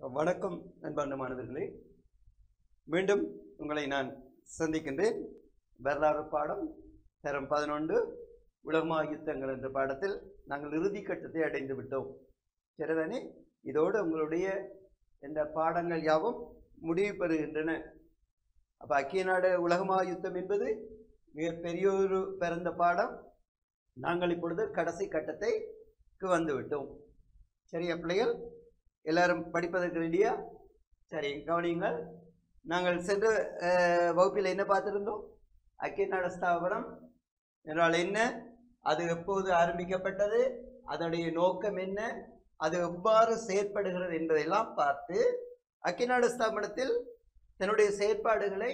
வணக்கம் அன்பார்ந்த மாணவர்களே மீண்டும் உங்களை நான் சந்திக்கின்றேன் வரலாறு பாடம் தரம் பதினொன்று உலகமா யுத்தங்கள் என்ற பாடத்தில் நாங்கள் இறுதி கட்டத்தை அடைந்து விட்டோம் சரிதானே இதோடு உங்களுடைய இந்த பாடங்கள் யாவும் முடிவு பெறுகின்றன அப்போ ஐக்கிய நாடு உலகமா யுத்தம் என்பது மிகப்பெரிய ஒரு பிறந்த பாடம் நாங்கள் இப்பொழுது கடைசி கட்டத்தைக்கு வந்து விட்டோம் சரியா பிள்ளைகள் எல்லாரும் படிப்பதற்கு ரெடியா சரி கவனியுங்கள் நாங்கள் சென்ற அஹ், வகுப்பில் என்ன பார்த்திருந்தோம் ஐக்கிய நாடு ஸ்தாபனம் என்றால் என்ன அது எப்போது ஆரம்பிக்கப்பட்டது அதனுடைய நோக்கம் என்ன அது எவ்வாறு செயற்படுகிறது என்பதையெல்லாம் பார்த்து ஐக்கிய நாடு ஸ்தாபனத்தில் தன்னுடைய செயற்பாடுகளை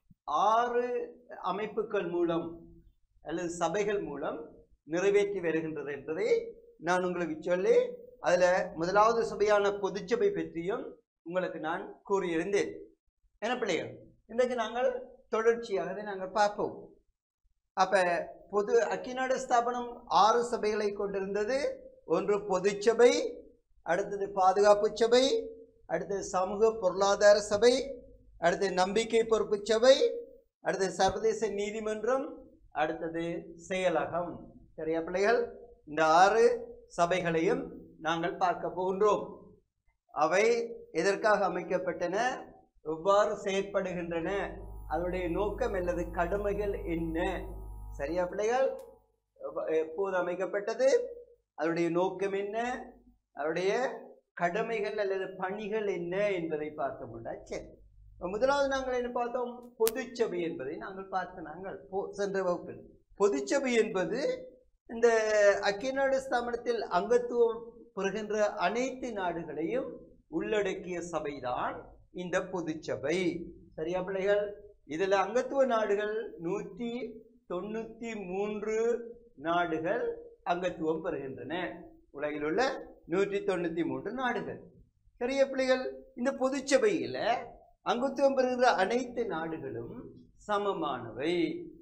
ஆறு அமைப்புகள் மூலம் அல்லது சபைகள் மூலம் நிறைவேற்றி வருகின்றது என்பதை நான் உங்களுக்கு சொல்லி அதில் முதலாவது சபையான பொதுச்சபை பற்றியும் உங்களுக்கு நான் கூறியிருந்தேன் என்ன பிள்ளைகள் இன்றைக்கு நாங்கள் தொடர்ச்சியாக அதை நாங்கள் பார்ப்போம் அப்ப பொது அக்கிநாடு ஸ்தாபனம் ஆறு சபைகளை கொண்டிருந்தது ஒன்று பொதுச்சபை அடுத்தது பாதுகாப்பு சபை அடுத்தது சமூக பொருளாதார சபை அடுத்தது நம்பிக்கை பொறுப்பு சபை அடுத்தது சர்வதேச நீதிமன்றம் அடுத்தது செயலகம் சரியா பிள்ளைகள் இந்த ஆறு சபைகளையும் நாங்கள் பார்க்க போகின்றோம் அவை எதற்காக அமைக்கப்பட்டன எவ்வாறு செயற்படுகின்றன அதனுடைய நோக்கம் அல்லது கடமைகள் என்ன சரியா பிள்ளைகள் எப்ப- எப்போது அமைக்கப்பட்டது அதனுடைய நோக்கம் என்ன அதனுடைய கடமைகள் அல்லது பணிகள் என்ன என்பதை பார்க்க முடியாது சரி இப்ப முதலாவது நாங்கள் என்ன பார்த்தோம் பொதுச்சபை என்பதை நாங்கள் பார்த்த நாங்கள் போ- சென்ற வகுப்பில் பொதுச்சபை என்பது இந்த ஐக்கிய நாடு ஸ்தாபனத்தில் அங்கத்துவம் பெறுகின்ற அனைத்து நாடுகளையும் உள்ளடக்கிய சபைதான் இந்த பொதுச்சபை சரியா பிள்ளைகள் இதுல அங்கத்துவ நாடுகள் நூற்றி தொண்ணூத்தி மூன்று நாடுகள் அங்கத்துவம் பெறுகின்றன உலகில் உள்ள நூற்றி தொண்ணூத்தி மூன்று நாடுகள் சரியா பிள்ளைகள் இந்த பொதுச்சபையில அங்கத்துவம் பெறுகிற அனைத்து நாடுகளும் சமமானவை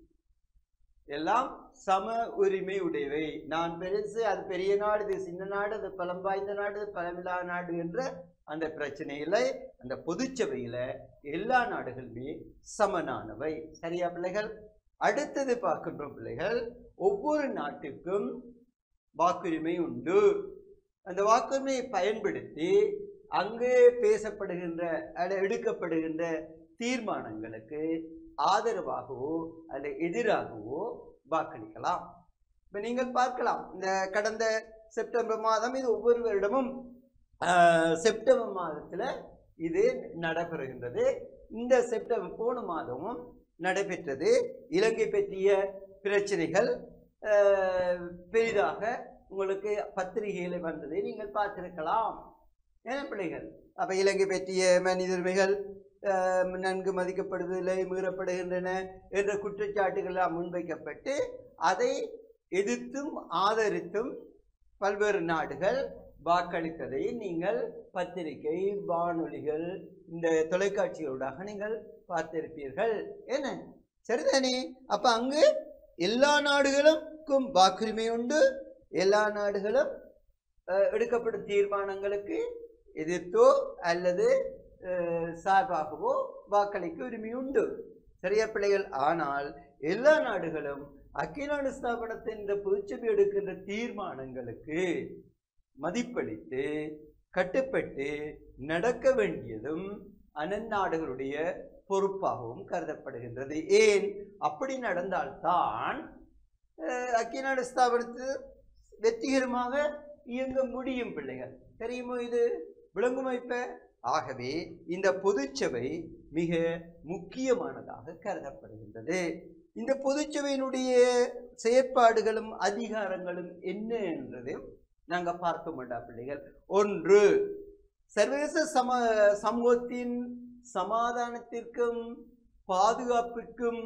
எல்லாம் சம உரிமை உடையவை நான் பெருசு அது பெரிய நாடு இது சின்ன நாடு அது பலம் வாய்ந்த நாடு இது பலமில்லா நாடு என்ற அந்த பிரச்சனையில அந்த பொதுச்சபையில எல்லா நாடுகளுமே சமனானவை சரியா பிள்ளைகள் அடுத்தது பார்க்கின்றோம் பிள்ளைகள் ஒவ்வொரு நாட்டுக்கும் வாக்குரிமை உண்டு அந்த வாக்குரிமையை பயன்படுத்தி அங்கே பேசப்படுகின்ற அல்லது எடுக்கப்படுகின்ற தீர்மானங்களுக்கு ஆதரவாகவோ அல்லது எதிராகவோ வாக்களிக்கலாம் இப்ப நீங்கள் பார்க்கலாம் இந்த கடந்த செப்டம்பர் மாதம் இது ஒவ்வொரு வருடமும் ஆஹ், செப்டம்பர் மாதத்துல இது நடைபெறுகின்றது இந்த செப்டம்பர் போன மாதமும் நடைபெற்றது இலங்கை பற்றிய பிரச்சனைகள் ஆஹ், பெரிதாக உங்களுக்கு பத்திரிகையில் வந்ததை நீங்கள் பார்த்திருக்கலாம் ஏன பிள்ளைகள் அப்ப இலங்கை பற்றிய மனித உரிமைகள் ஆஹ், நன்கு மதிக்கப்படுவதில்லை மீறப்படுகின்றன என்ற குற்றச்சாட்டுகள் எல்லாம் முன்வைக்கப்பட்டு அதை எதிர்த்தும் ஆதரித்தும் பல்வேறு நாடுகள் வாக்களித்ததை நீங்கள் பத்திரிகை வானொலிகள் இந்த தொலைக்காட்சிகளூடாக நீங்கள் பார்த்திருப்பீர்கள் என்ன சரிதானே அப்ப அங்கு எல்லா நாடுகளுக்கும் வாக்குரிமை உண்டு எல்லா நாடுகளும் அஹ், எடுக்கப்படும் தீர்மானங்களுக்கு எதிர்த்தோ அல்லது அஹ், சார்பாகவோ வாக்களிக்க உரிமை உண்டு சரியா பிள்ளைகள் ஆனால் எல்லா நாடுகளும் அக்கிலான ஸ்தாபனத்தின் இந்த பொதுச்சபை எடுக்கின்ற தீர்மானங்களுக்கு மதிப்பளித்து கட்டுப்பட்டு நடக்க வேண்டியதும் அனநாடுகளுடைய பொறுப்பாகவும் கருதப்படுகின்றது ஏன் அப்படி நடந்தால்தான் அஹ், ஐக்கிய நாடு ஸ்தாபனத்தில் வெற்றிகரமாக இயங்க முடியும் பிள்ளைகள் தெரியுமோ இது விளங்குமா இப்ப ஆகவே இந்த பொதுச்சபை மிக முக்கியமானதாக கருதப்படுகின்றது இந்த பொதுச்சபையினுடைய செயற்பாடுகளும் அதிகாரங்களும் என்ன என்றது நாங்க பார்க்க மாட்டோம் பிள்ளைகள் ஒன்று சர்வதேச சம சமூகத்தின் சமாதானத்திற்கும் பாதுகாப்பிற்கும்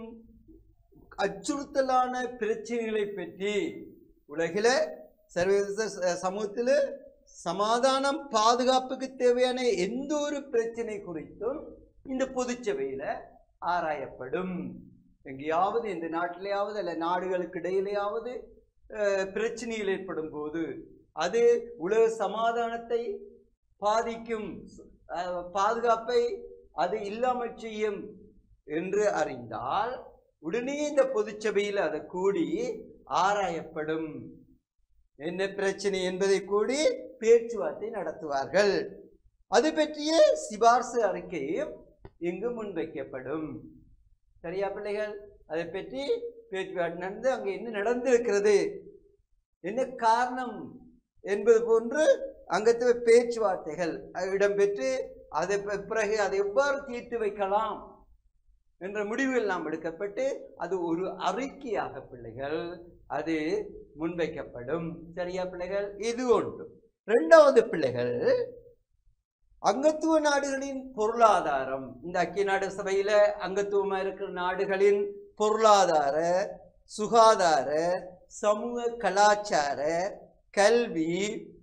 அச்சுறுத்தலான பிரச்சனைகளை பற்றி உலகில சர்வதேச ச- சமூகத்தில் சமாதானம் பாதுகாப்புக்கு தேவையான எந்த ஒரு பிரச்சனை குறித்தும் இந்த பொதுச்சபையில ஆராயப்படும் எங்கேயாவது இந்த நாட்டிலேயாவது அல்ல நாடுகளுக்கு இடையிலேயாவது அஹ், பிரச்சனைகள் ஏற்படும் போது அது உலக சமாதானத்தை பாதிக்கும் அஹ், பாதுகாப்பை அது இல்லாமல் செய்யும் என்று அறிந்தால் உடனே இந்த பொதுச்சபையில் அது கூடி ஆராயப்படும் என்ன பிரச்சனை என்பதை கூடி பேச்சுவார்த்தை நடத்துவார்கள் அது பற்றிய சிபார்சு அறிக்கையும் இங்கு முன்வைக்கப்படும் சரியா பிள்ளைகள் அதை பற்றி பேச்சுவார்த்தை நடந்து அங்கே என்ன நடந்திருக்கிறது என்ன காரணம் என்பது போன்று அங்கத்து பேச்சுவார்த்தைகள் இடம்பெற்று அதை பி- பிறகு அதை எவ்வாறு தீர்த்து வைக்கலாம் என்ற முடிவுகள் நாம் எடுக்கப்பட்டு அது ஒரு அறிக்கையாக பிள்ளைகள் அது முன்வைக்கப்படும் சரியா பிள்ளைகள் இது ஒன்று இரண்டாவது பிள்ளைகள் அங்கத்துவ நாடுகளின் பொருளாதாரம் இந்த ஐக்கிய நாடு சபையில அங்கத்துவமா இருக்கிற நாடுகளின் பொருளாதார சுகாதார சமூக கலாச்சார கல்வி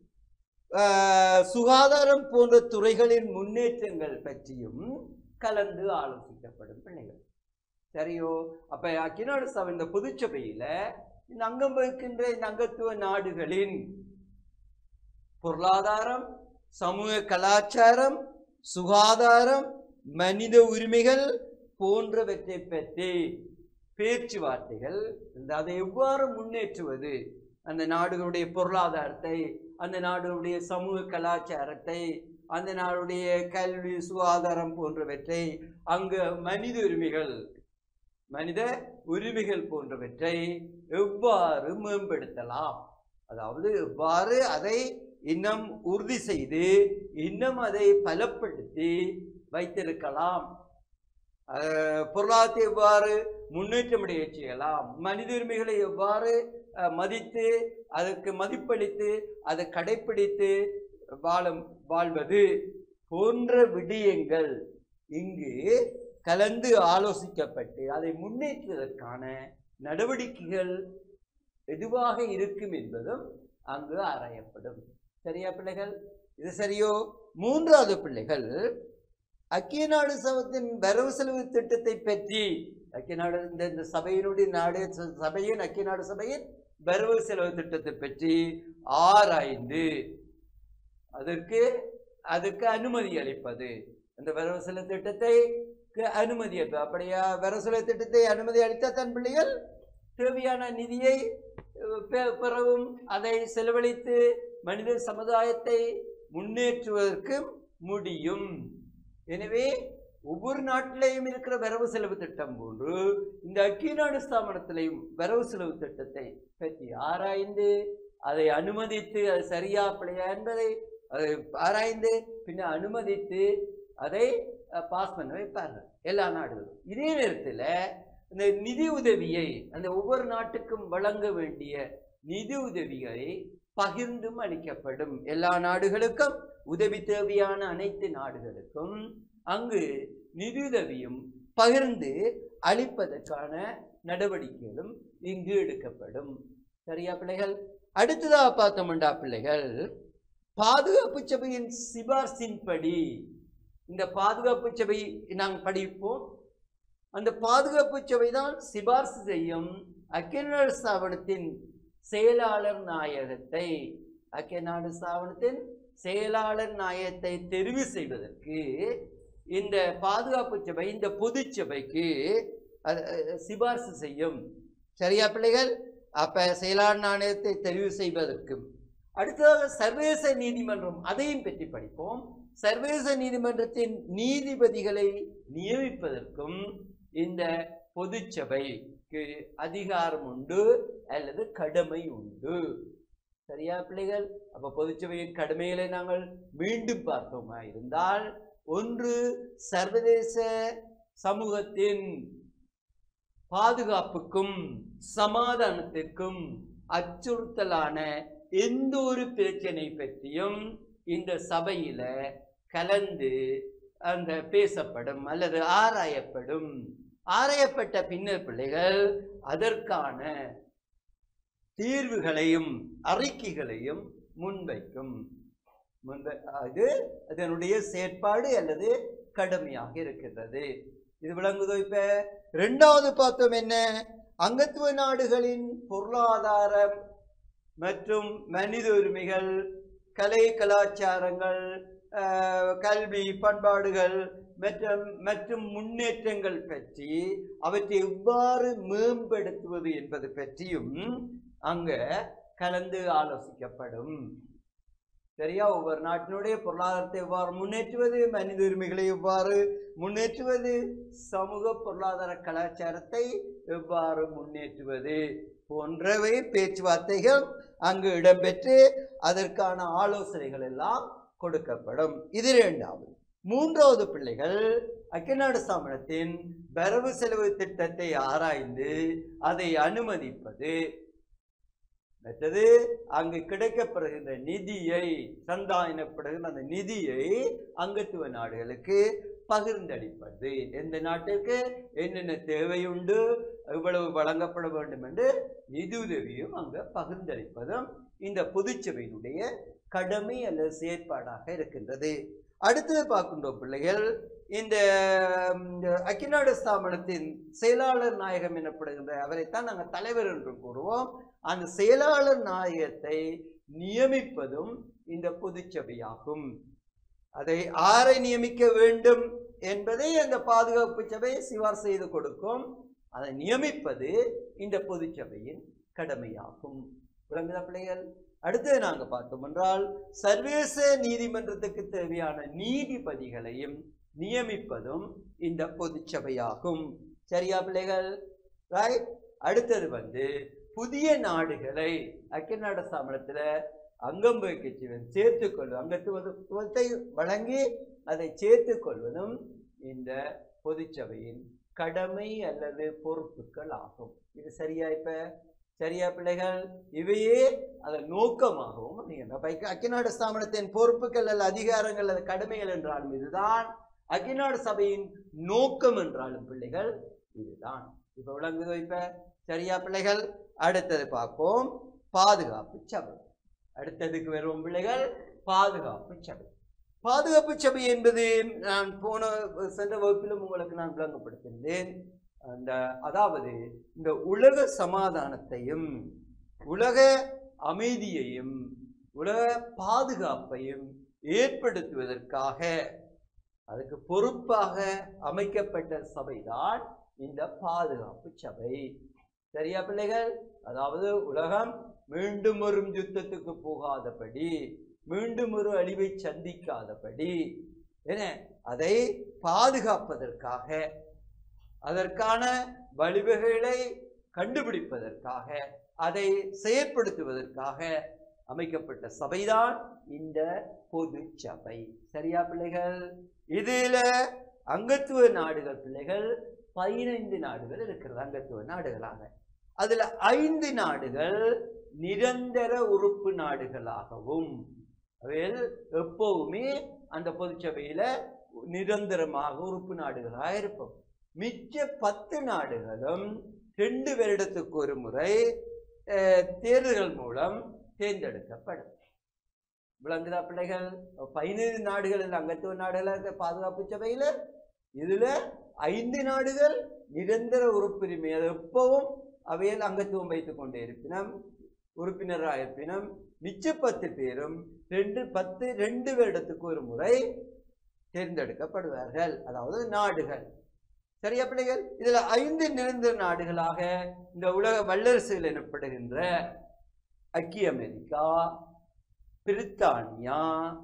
ஆஹ், சுகாதாரம் போன்ற துறைகளின் முன்னேற்றங்கள் பற்றியும் கலந்து ஆலோசிக்கப்படும் பிள்ளைகள் சரியோ அப்ப அக்கிநாடு சபை இந்த பொதுச்சபையில இந்த அங்கம் வகிக்கின்ற இந்த அங்கத்துவ நாடுகளின் பொருளாதாரம் சமூக கலாச்சாரம் சுகாதாரம் மனித உரிமைகள் போன்றவற்றை பற்றி பேச்சுவார்த்தைகள் இந்த அதை எவ்வாறு முன்னேற்றுவது அந்த நாடுகளுடைய பொருளாதாரத்தை அந்த நாடுகளுடைய சமூக கலாச்சாரத்தை அந்த நாடுடைய கல்வி சுகாதாரம் போன்றவற்றை அங்கு மனித உரிமைகள் மனித உரிமைகள் போன்றவற்றை எவ்வாறு மேம்படுத்தலாம் அதாவது எவ்வாறு அதை இன்னும் உறுதி செய்து இன்னும் அதை பலப்படுத்தி வைத்திருக்கலாம் அஹ், பொருளாதாரத்தை எவ்வாறு முன்னேற்றமடைய செய்யலாம் மனித உரிமைகளை எவ்வாறு அஹ், மதித்து அதற்கு மதிப்பளித்து அதை கடைப்பிடித்து வாழும் வாழ்வது போன்ற விடயங்கள் இங்கு கலந்து ஆலோசிக்கப்பட்டு அதை முன்னேற்றுவதற்கான நடவடிக்கைகள் எதுவாக இருக்கும் என்பதும் அங்கு ஆராயப்படும் சரியா பிள்ளைகள் இது சரியோ மூன்றாவது பிள்ளைகள் ஐக்கிய நாடு சபத்தின் வரவு செலவு திட்டத்தை பற்றி ஐக்கிய நாடு இந்த இந்த சபையினுடைய நாடு ச- சபையின் ஐக்கிய நாடு சபையின் வரவு செலவு திட்டத்தை பற்றி ஆராய்ந்து அதற்கு அதுக்கு அனுமதி அளிப்பது அந்த வரவு செலவு திட்டத்தை க்கு அனுமதி அளிப்பது அப்படியா வரவு செலவு திட்டத்தை அனுமதி அளித்த தன் பிள்ளைகள் தேவையான நிதியை அஹ், பெ- பெறவும் அதை செலவழித்து மனித சமுதாயத்தை முன்னேற்றுவதற்கு முடியும் எனவே ஒவ்வொரு நாட்டிலையும் இருக்கிற வரவு செலவு திட்டம் போன்று இந்த ஐக்கிய நாடு ஸ்தாபனத்திலையும் வரவு செலவு திட்டத்தை பற்றி ஆராய்ந்து அதை அனுமதித்து அது சரியா பிழையா என்பதை அதை ஆராய்ந்து பின்ன அனுமதித்து அதை பாஸ் பண்ண வைப்பார்கள் எல்லா நாடுகளும் இதே நேரத்தில் இந்த நிதி உதவியை அந்த ஒவ்வொரு நாட்டுக்கும் வழங்க வேண்டிய நிதி உதவிகளை பகிர்ந்தும் அளிக்கப்படும் எல்லா நாடுகளுக்கும் உதவி தேவையான அனைத்து நாடுகளுக்கும் அங்கு நிதியுதவியும் பகிர்ந்து அளிப்பதற்கான நடவடிக்கைகளும் இங்கு எடுக்கப்படும் சரியா பிள்ளைகள் அடுத்ததாக பார்த்தோம்டா பிள்ளைகள் பாதுகாப்பு சபையின் சிபார்சின்படி இந்த பாதுகாப்பு சபை நாங்கள் படிப்போம் அந்த பாதுகாப்பு சபை தான் சிபார்சு செய்யும் அக்கிநாடு ஸ்தாபனத்தின் செயலாளர் நாயகத்தை அக்கிநாடு ஸ்தாபனத்தின் செயலாளர் நாயகத்தை தெரிவு செய்வதற்கு இந்த பாதுகாப்பு சபை இந்த பொது சபைக்கு அது, அஹ், சிபார்சு செய்யும் சரியா பிள்ளைகள் அப்ப செயலாளர் நாணயத்தை தெரிவு செய்வதற்கும் அடுத்ததாக சர்வதேச நீதிமன்றம் அதையும் பற்றி படிப்போம் சர்வதேச நீதிமன்றத்தின் நீதிபதிகளை நியமிப்பதற்கும் இந்த பொதுச்சபைக்கு அதிகாரம் உண்டு அல்லது கடமை உண்டு சரியா பிள்ளைகள் அப்ப பொதுச்சபையின் கடமைகளை நாங்கள் மீண்டும் பார்த்தோமா இருந்தால் ஒன்று சர்வதேச சமூகத்தின் பாதுகாப்புக்கும் சமாதானத்திற்கும் அச்சுறுத்தலான எந்த ஒரு பிரச்சனை பற்றியும் இந்த சபையில கலந்து அந்த பேசப்படும் அல்லது ஆராயப்படும் ஆராயப்பட்ட பின்னர் பிள்ளைகள் அதற்கான தீர்வுகளையும் அறிக்கைகளையும் முன்வைக்கும் முன்வை அது அதனுடைய செயற்பாடு அல்லது கடமையாக இருக்கின்றது இது விளங்குதோ இப்ப ரெண்டாவது பார்த்தோம் என்ன அங்கத்துவ நாடுகளின் பொருளாதாரம் மற்றும் மனித உரிமைகள் கலை கலாச்சாரங்கள் அஹ், கல்வி பண்பாடுகள் மற்றும் மற்றும் முன்னேற்றங்கள் பற்றி அவற்றை எவ்வாறு மேம்படுத்துவது என்பது பற்றியும் அங்க கலந்து ஆலோசிக்கப்படும் சரியா ஒவ்வொரு நாட்டினுடைய பொருளாதாரத்தை எவ்வாறு முன்னேற்றுவது மனித உரிமைகளை எவ்வாறு முன்னேற்றுவது சமூக பொருளாதார கலாச்சாரத்தை எவ்வாறு முன்னேற்றுவது போன்றவை பேச்சுவார்த்தைகள் அங்கு இடம்பெற்று அதற்கான ஆலோசனைகள் எல்லாம் கொடுக்கப்படும் இது இரண்டாவது மூன்றாவது பிள்ளைகள் அக்கிநாடு ஸ்தாபனத்தின் வரவு செலவு திட்டத்தை ஆராய்ந்து அதை அனுமதிப்பது மற்றது அங்கு கிடைக்கப்படுகின்ற நிதியை சந்தா எனப்படுகின்ற அந்த நிதியை அங்கத்துவ நாடுகளுக்கு பகிர்ந்தளிப்பது எந்த நாட்டுக்கு என்னென்ன தேவையுண்டு எவ்வளவு வழங்கப்பட வேண்டும் என்று நிதியுதவியும் அங்கு பகிர்ந்தளிப்பதும் இந்த பொதுச்சபையினுடைய கடமை அல்லது செயற்பாடாக இருக்கின்றது அடுத்தது பார்க்கின்றோம் பிள்ளைகள் இந்த ம், இந்த அக்கிநாடு ஸ்தாபனத்தின் செயலாளர் நாயகம் எனப்படுகின்ற அவரைத்தான் நாங்கள் தலைவர் என்று கூறுவோம் அந்த செயலாளர் நாயகத்தை நியமிப்பதும் இந்த பொதுச்சபையாகும் அதை ஆரை நியமிக்க வேண்டும் என்பதை அந்த பாதுகாப்பு சபை சிவார் செய்து கொடுக்கும் அதை நியமிப்பது இந்த பொதுச்சபையின் கடமையாகும் விளங்குதா பிள்ளைகள் அடுத்தது நாங்க பார்த்தோம் என்றால் சர்வதேச நீதிமன்றத்துக்கு தேவையான நீதிபதிகளையும் நியமிப்பதும் இந்த பொதுச்சபையாகும் சரியா பிள்ளைகள் ரைட் அடுத்தது வந்து புதிய நாடுகளை ஐக்கிய ஸ்தாபனத்துல அங்கம் வகிக்க சேர்த்துக் கொள்வது அங்கத்துவத்தை வழங்கி அதை சேர்த்துக் கொள்வதும் இந்த பொதுச்சபையின் கடமை அல்லது பொறுப்புகள் ஆகும் இது சரியா இப்ப சரியா பிள்ளைகள் இவையே அதன் நோக்கமாகவும் நீங்க அக்கிநாடு ஸ்தாபனத்தின் பொறுப்புகள் அல்ல அதிகாரங்கள் அல்லது கடமைகள் என்றாலும் இதுதான் அக்கிநாடு சபையின் நோக்கம் என்றாலும் பிள்ளைகள் இதுதான் இப்ப விளங்குதோ இப்ப சரியா பிள்ளைகள் அடுத்தது பார்ப்போம் பாதுகாப்பு சபை அடுத்ததுக்கு வருவோம் பிள்ளைகள் பாதுகாப்பு சபை பாதுகாப்பு சபை என்பது நான் போன சென்ற வகுப்பிலும் உங்களுக்கு நான் விளங்கப்படுத்தியிருந்தேன் அந்த அதாவது இந்த உலக சமாதானத்தையும் உலக அமைதியையும் உலக பாதுகாப்பையும் ஏற்படுத்துவதற்காக அதுக்கு பொறுப்பாக அமைக்கப்பட்ட சபைதான் இந்த பாதுகாப்பு சபை சரியா பிள்ளைகள் அதாவது உலகம் மீண்டும் ஒரு யுத்தத்துக்கு போகாதபடி மீண்டும் ஒரு அழிவை சந்திக்காதபடி என்ன அதை பாதுகாப்பதற்காக அதற்கான வழிவகைகளை கண்டுபிடிப்பதற்காக அதை செயற்படுத்துவதற்காக அமைக்கப்பட்ட சபைதான் இந்த பொது சபை சரியா பிள்ளைகள் இதுல அங்கத்துவ நாடுகள் பிள்ளைகள் பதினைந்து நாடுகள் இருக்கிறது அங்கத்துவ நாடுகளாக அதுல ஐந்து நாடுகள் நிரந்தர உறுப்பு நாடுகளாகவும் அவைகள் எப்பவுமே அந்த பொதுச்சபையில நிரந்தரமாக உறுப்பு நாடுகளாக இருப்போம் மிச்ச பத்து நாடுகளும் ரெண்டு வருடத்துக்கு ஒரு முறை அஹ், தேர்தல்கள் மூலம் தேர்ந்தெடுக்கப்படும் விளங்குதா பிள்ளைகள் பதினைந்து நாடுகள் இல்லை அங்கத்துவ நாடுகள் இருக்க பாதுகாப்பு சபையில இதுல ஐந்து நாடுகள் நிரந்தர உறுப்புரிமை அது எப்பவும் அவையில் அங்கத்துவம் வைத்துக் கொண்டே இருப்பினும் உறுப்பினராக இருப்பினும் மிச்ச பத்து பேரும் ரெண்டு பத்து ரெண்டு வருடத்துக்கு ஒரு முறை தேர்ந்தெடுக்கப்படுவார்கள் அதாவது நாடுகள் சரியா பிள்ளைகள் இதுல ஐந்து நிரந்தர நாடுகளாக இந்த உலக வல்லரசுகள் எனப்படுகின்ற ஐக்கிய அமெரிக்கா பிரித்தானியா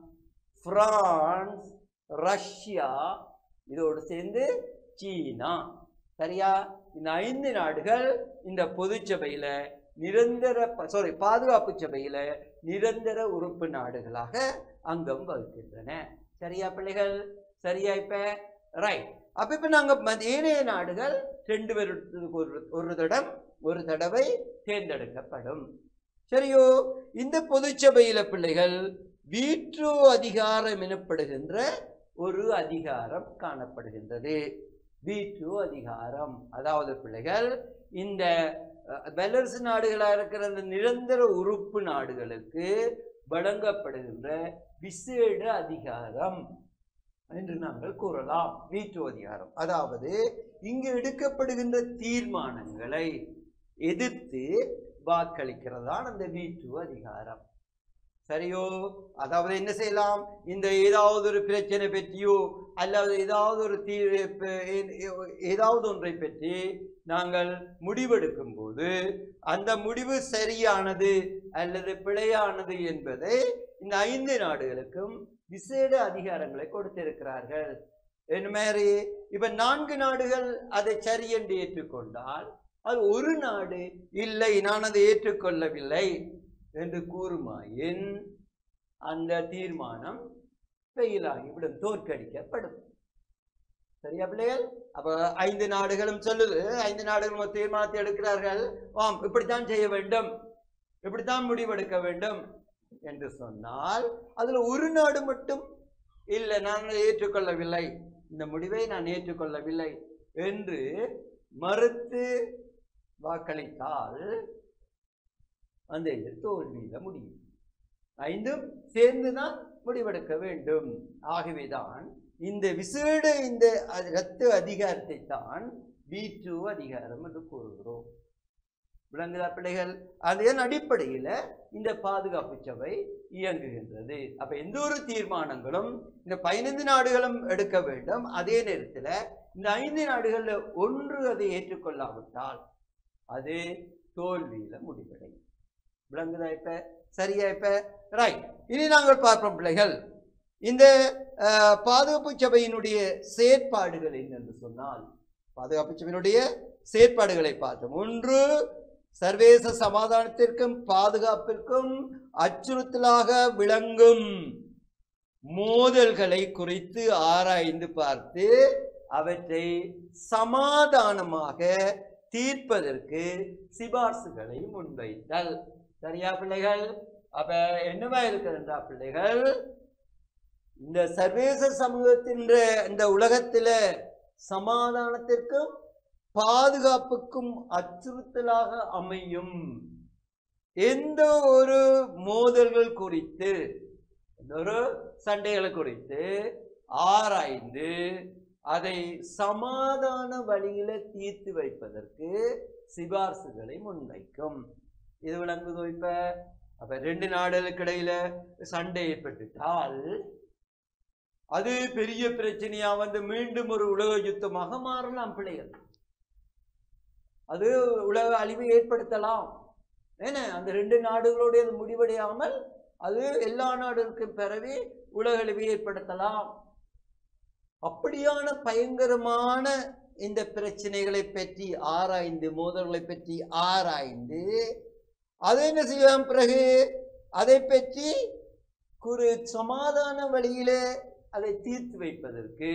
பிரான்ஸ் ரஷ்யா இதோடு சேர்ந்து சீனா சரியா இந்த ஐந்து நாடுகள் இந்த பொதுச்சபையில நிரந்தர சாரி பாதுகாப்பு சபையில நிரந்தர உறுப்பு நாடுகளாக அங்கம் வகிக்கின்றன சரியா பிள்ளைகள் சரியா இப்ப ரைட் அப்ப இப்ப நாங்க மத்த ஏனைய நாடுகள் ரெண்டு வருடத்துக்கு ஒரு ஒரு தடம் ஒரு தடவை தேர்ந்தெடுக்கப்படும் சரியோ இந்த பொதுச்சபையில பிள்ளைகள் வீற்றோ அதிகாரம் எனப்படுகின்ற ஒரு அதிகாரம் காணப்படுகின்றது வீற்றோ அதிகாரம் அதாவது பிள்ளைகள் இந்த அஹ், வல்லரசு நாடுகளாக இருக்கிற அந்த நிரந்தர உறுப்பு நாடுகளுக்கு வழங்கப்படுகின்ற விசேட அதிகாரம் என்று நாங்கள் கூறலாம் வீட்டோ அதிகாரம் அதாவது இங்கு எடுக்கப்படுகின்ற தீர்மானங்களை எதிர்த்து வாக்களிக்கிறதான் அந்த வீட்டு அதிகாரம் சரியோ அதாவது என்ன செய்யலாம் இந்த ஏதாவது ஒரு பிரச்சனை பற்றியோ அல்லது ஏதாவது ஒரு தீ ப- ஏ- ஏதாவது ஒன்றை பற்றி நாங்கள் முடிவெடுக்கும் போது அந்த முடிவு சரியானது அல்லது பிழையானது என்பதை இந்த ஐந்து நாடுகளுக்கும் விசேட அதிகாரங்களை கொடுத்திருக்கிறார்கள் என்ன மாதிரி இப்ப நான்கு நாடுகள் அதை சரி என்று ஏற்றுக்கொண்டால் அது ஒரு நாடு இல்லை நான் அதை ஏற்றுக்கொள்ளவில்லை என்று கூறுமாயின் அந்த தீர்மானம் ஃபெயிலாகிவிடும் தோற்கடிக்கப்படும் சரியா பிள்ளைகள் அப்ப ஐந்து நாடுகளும் சொல்லுது ஐந்து நாடுகளும் ஒரு தீர்மானத்தை எடுக்கிறார்கள் ஆம் இப்படித்தான் செய்ய வேண்டும் இப்படித்தான் முடிவெடுக்க வேண்டும் என்று சொன்னால் அதுல ஒரு நாடு மட்டும் இல்லை நான் ஏற்றுக்கொள்ளவில்லை இந்த முடிவை நான் ஏற்றுக்கொள்ளவில்லை என்று மறுத்து வாக்களித்தால் அந்த இது தோல்வியில முடியும் ஐந்தும் சேர்ந்துதான் முடிவெடுக்க வேண்டும் ஆகவேதான் இந்த விசேட இந்த அ- ரத்து அதிகாரத்தை தான் வீட்டு அதிகாரம் என்று கூறுகிறோம் விளங்குதா பிள்ளைகள் அதன் அடிப்படையில இந்த பாதுகாப்பு சபை இயங்குகின்றது அப்ப எந்த ஒரு தீர்மானங்களும் இந்த பதினைந்து நாடுகளும் எடுக்க வேண்டும் அதே நேரத்துல இந்த ஐந்து நாடுகள்ல ஒன்று அதை ஏற்றுக்கொள்ளாவிட்டால் அது தோல்வியில முடிவடையும் விளங்குதா இப்ப சரியா இப்ப ரைட் இனி நாங்கள் பார்ப்போம் பிள்ளைகள் இந்த அஹ், பாதுகாப்பு சபையினுடைய செயற்பாடுகள் என்னென்று சொன்னால் பாதுகாப்பு சபையினுடைய செயற்பாடுகளை பார்த்தோம் ஒன்று சர்வதேச சமாதானத்திற்கும் பாதுகாப்பிற்கும் அச்சுறுத்தலாக விளங்கும் மோதல்களை குறித்து ஆராய்ந்து பார்த்து அவற்றை சமாதானமாக தீர்ப்பதற்கு சிபார்சுகளை முன்வைத்தல் சரியா பிள்ளைகள் அப்ப என்னவா இருக்குதுன்றா பிள்ளைகள் இந்த சர்வதேச சமூகத்தின் இந்த உலகத்துல சமாதானத்திற்கும் பாதுகாப்புக்கும் அச்சுறுத்தலாக அமையும் எந்த ஒரு மோதல்கள் குறித்து எந்த ஒரு சண்டைகளை குறித்து ஆராய்ந்து அதை சமாதான வழியில தீர்த்து வைப்பதற்கு சிபார்சுகளை முன்வைக்கும் இது விளங்குதோ இப்ப அப்ப ரெண்டு நாடுகளுக்கு இடையில சண்டை ஏற்பட்டுட்டால் அது பெரிய பிரச்சனையா வந்து மீண்டும் ஒரு உலக யுத்தமாக மாறலாம் பிள்ளைகள் அது உலக அழிவை ஏற்படுத்தலாம் ஏன்னா அந்த ரெண்டு நாடுகளுடைய அது முடிவடையாமல் அது எல்லா நாடுகளுக்கும் பிறவி உலக அழிவை ஏற்படுத்தலாம் அப்படியான பயங்கரமான இந்த பிரச்சனைகளை பற்றி ஆராய்ந்து மோதல்களை பற்றி ஆராய்ந்து அதை என்ன செய்யலாம் பிறகு அதை பற்றி ஒரு சமாதான வழியிலே அதை தீர்த்து வைப்பதற்கு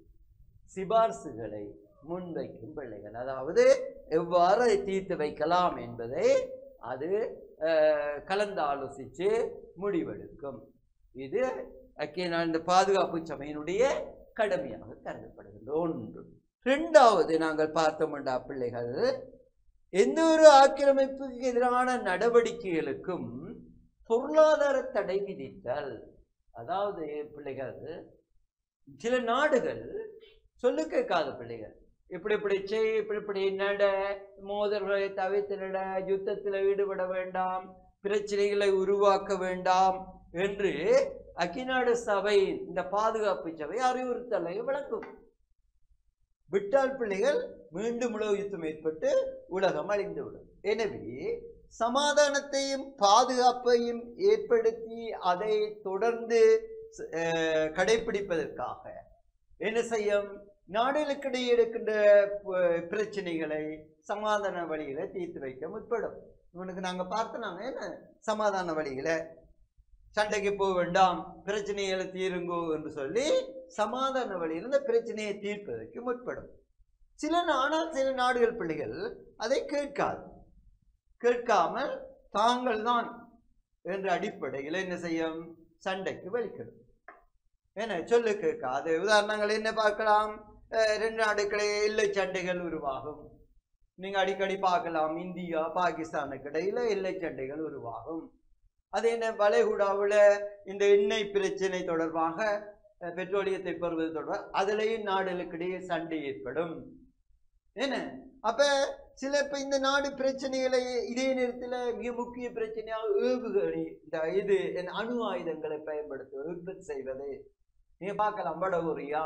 சிபார்சுகளை முன்வைக்கும் பிள்ளைகள் அதாவது எவ்வாறு அதை தீர்த்து வைக்கலாம் என்பதை அது அஹ், கலந்து ஆலோசித்து முடிவெடுக்கும் இது அக்கே நான் இந்த பாதுகாப்பு சபையினுடைய கடமையாக கருதப்படுகின்ற ஒன்று ரெண்டாவது நாங்கள் பார்த்தோம்டா பிள்ளைகள் எந்த ஒரு ஆக்கிரமிப்புக்கு எதிரான நடவடிக்கைகளுக்கும் பொருளாதார தடை விதித்தல் அதாவது பிள்ளைகள் சில நாடுகள் சொல்லு கேட்காத பிள்ளைகள் இப்படி இப்படி செய் இப்படி இப்படி நட மோதல்களை தவிர்த்து நட யுத்தத்தில் ஈடுபட வேண்டாம் பிரச்சனைகளை உருவாக்க வேண்டாம் என்று அக்கிநாடு சபை இந்த பாதுகாப்பு சபை அறிவுறுத்தலை விளக்கும் விட்டால் பிள்ளைகள் மீண்டும் உலக யுத்தம் ஏற்பட்டு உலகம் அழிந்துவிடும் எனவே சமாதானத்தையும் பாதுகாப்பையும் ஏற்படுத்தி அதை தொடர்ந்து அஹ், கடைபிடிப்பதற்காக என்ன செய்யும் நாடுகளுக்கிடையே இருக்கின்ற ப- பிரச்சனைகளை சமாதான வழியில தீர்த்து வைக்க முற்படும் இவனுக்கு நாங்க பார்த்தோம் என்ன சமாதான வழியில சண்டைக்கு போக வேண்டாம் பிரச்சனைகளை தீருங்கோ என்று சொல்லி சமாதான வழியில் இந்த பிரச்சனையை தீர்ப்பதற்கு முற்படும் சில நா- ஆனால் சில நாடுகள் பிள்ளைகள் அதை கேட்காது கேட்காமல் தாங்கள் தான் என்ற அடிப்படையில் என்ன செய்யும் சண்டைக்கு வலிக்கிடும் என்ன சொல்லு கேட்காது உதாரணங்கள் என்ன பார்க்கலாம் அஹ் ரெண்டு நாடுகளே எல்லை சண்டைகள் உருவாகும் நீங்க அடிக்கடி பார்க்கலாம் இந்தியா பாகிஸ்தானுக்கு இடையில எல்லை சண்டைகள் உருவாகும் அது என்ன வளைகுடாவில் இந்த எண்ணெய் பிரச்சனை தொடர்பாக அஹ், பெட்ரோலியத்தை பெறுவது தொடர்பாக அதிலேயும் நாடுகளுக்கிடையே சண்டை ஏற்படும் என்ன அப்ப சில இப்ப இந்த நாடு பிரச்சனைகளை இதே நேரத்துல மிக முக்கிய பிரச்சனையாக ஏவுகணை இந்த இது என்ன அணு ஆயுதங்களை பயன்படுத்துவது உற்பத்தி செய்வது நீங்க பார்க்கலாம் வடகொரியா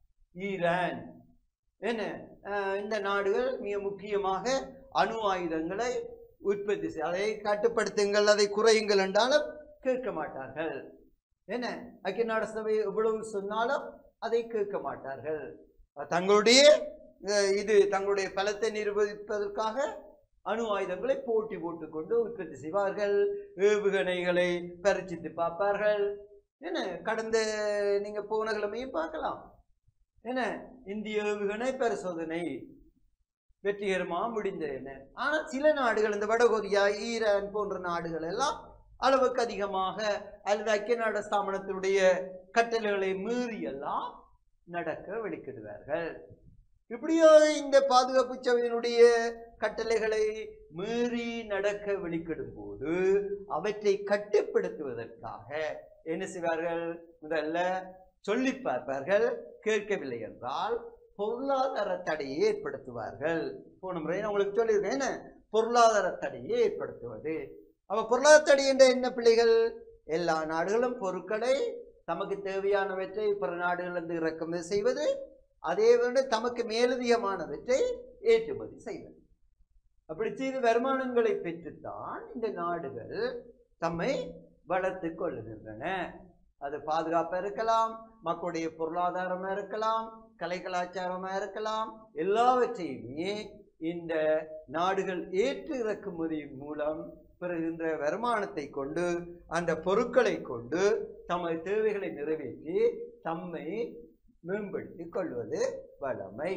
ஈரான் என்ன அஹ் இந்த நாடுகள் மிக முக்கியமாக அணு ஆயுதங்களை உற்பத்தி செய் அதை கட்டுப்படுத்துங்கள் அதை குறையுங்கள் என்றாலும் கேட்க மாட்டார்கள் என்ன ஐக்கிய நாடு சபை எவ்வளவு சொன்னாலும் அதை கேட்க மாட்டார்கள் தங்களுடைய அஹ், இது தங்களுடைய பலத்தை நிரூபிப்பதற்காக அணு ஆயுதங்களை போட்டி போட்டுக்கொண்டு உற்பத்தி செய்வார்கள் ஏவுகணைகளை பரிச்சித்து பார்ப்பார்கள் என்ன கடந்த நீங்க போன கிழமையும் பார்க்கலாம் என்ன இந்திய ஏவுகணை பரிசோதனை வெற்றிகரமா முடிந்தது என்ன ஆனா சில நாடுகள் இந்த வடகொரியா ஈரான் போன்ற நாடுகள் எல்லாம் அளவுக்கு அதிகமாக அல்லது ஐக்கிய நாடு ஸ்தாபனத்தினுடைய கட்டளைகளை மீறி எல்லாம் நடக்க வெளிக்கிடுவார்கள் இப்படியோ இந்த பாதுகாப்பு சபையினுடைய கட்டளைகளை மீறி நடக்க வெளிக்கிடும் போது அவற்றை கட்டுப்படுத்துவதற்காக என்ன செய்வார்கள் முதல்ல சொல்லி பார்ப்பார்கள் கேட்கவில்லை என்றால் பொருளாதார தடையை ஏற்படுத்துவார்கள் போன முறை நான் உங்களுக்கு சொல்லியிருக்கேன் என்ன பொருளாதார தடையை ஏற்படுத்துவது அப்ப பொருளாதார தடை என்ற என்ன பிள்ளைகள் எல்லா நாடுகளும் பொருட்களை தமக்கு தேவையானவற்றை பிற நாடுகளிலிருந்து இறக்குமதி செய்வது அதே வேண்டு தமக்கு மேலதிகமானவற்றை ஏற்றுமதி செய்வது அப்படி செய்து வருமானங்களை பெற்றுத்தான் இந்த நாடுகள் தம்மை வளர்த்துக் கொள்ளுகின்றன அது பாதுகாப்பா இருக்கலாம் மக்களுடைய பொருளாதாரமா இருக்கலாம் கலை கலாச்சாரமா இருக்கலாம் எல்லாவற்றையுமே இந்த நாடுகள் ஏற்று இறக்குமதி மூலம் பெறுகின்ற வருமானத்தை கொண்டு அந்த பொருட்களை கொண்டு தமது தேவைகளை நிறைவேற்றி தம்மை மேம்படுத்திக் கொள்வது வளமை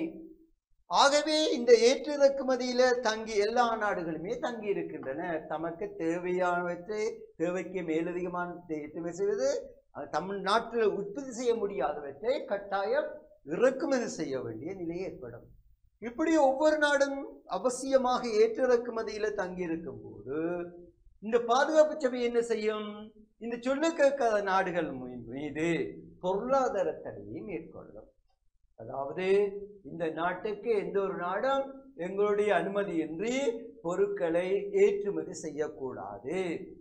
ஆகவே இந்த ஏற்று இறக்குமதியில தங்கி எல்லா நாடுகளுமே தங்கி இருக்கின்றன தமக்கு தேவையானவற்றை தேவைக்கு மேலதிகமானதை ஏற்றுமதி செய்வது அது தமிழ்நாட்டில் உற்பத்தி செய்ய முடியாதவற்றை கட்டாயம் இறக்குமதி செய்ய வேண்டிய நிலை ஏற்படும் இப்படி ஒவ்வொரு நாடும் அவசியமாக ஏற்று இறக்குமதியில தங்கி இருக்கும் போது இந்த பாதுகாப்பு சபை என்ன செய்யும் இந்த சொல்லு கேட்காத நாடுகள் மீ- மீது பொருளாதார தடையை மேற்கொள்ளும் அதாவது இந்த நாட்டுக்கு எந்த ஒரு நாடும் எங்களுடைய அனுமதியின்றி பொருட்களை ஏற்றுமதி செய்யக்கூடாது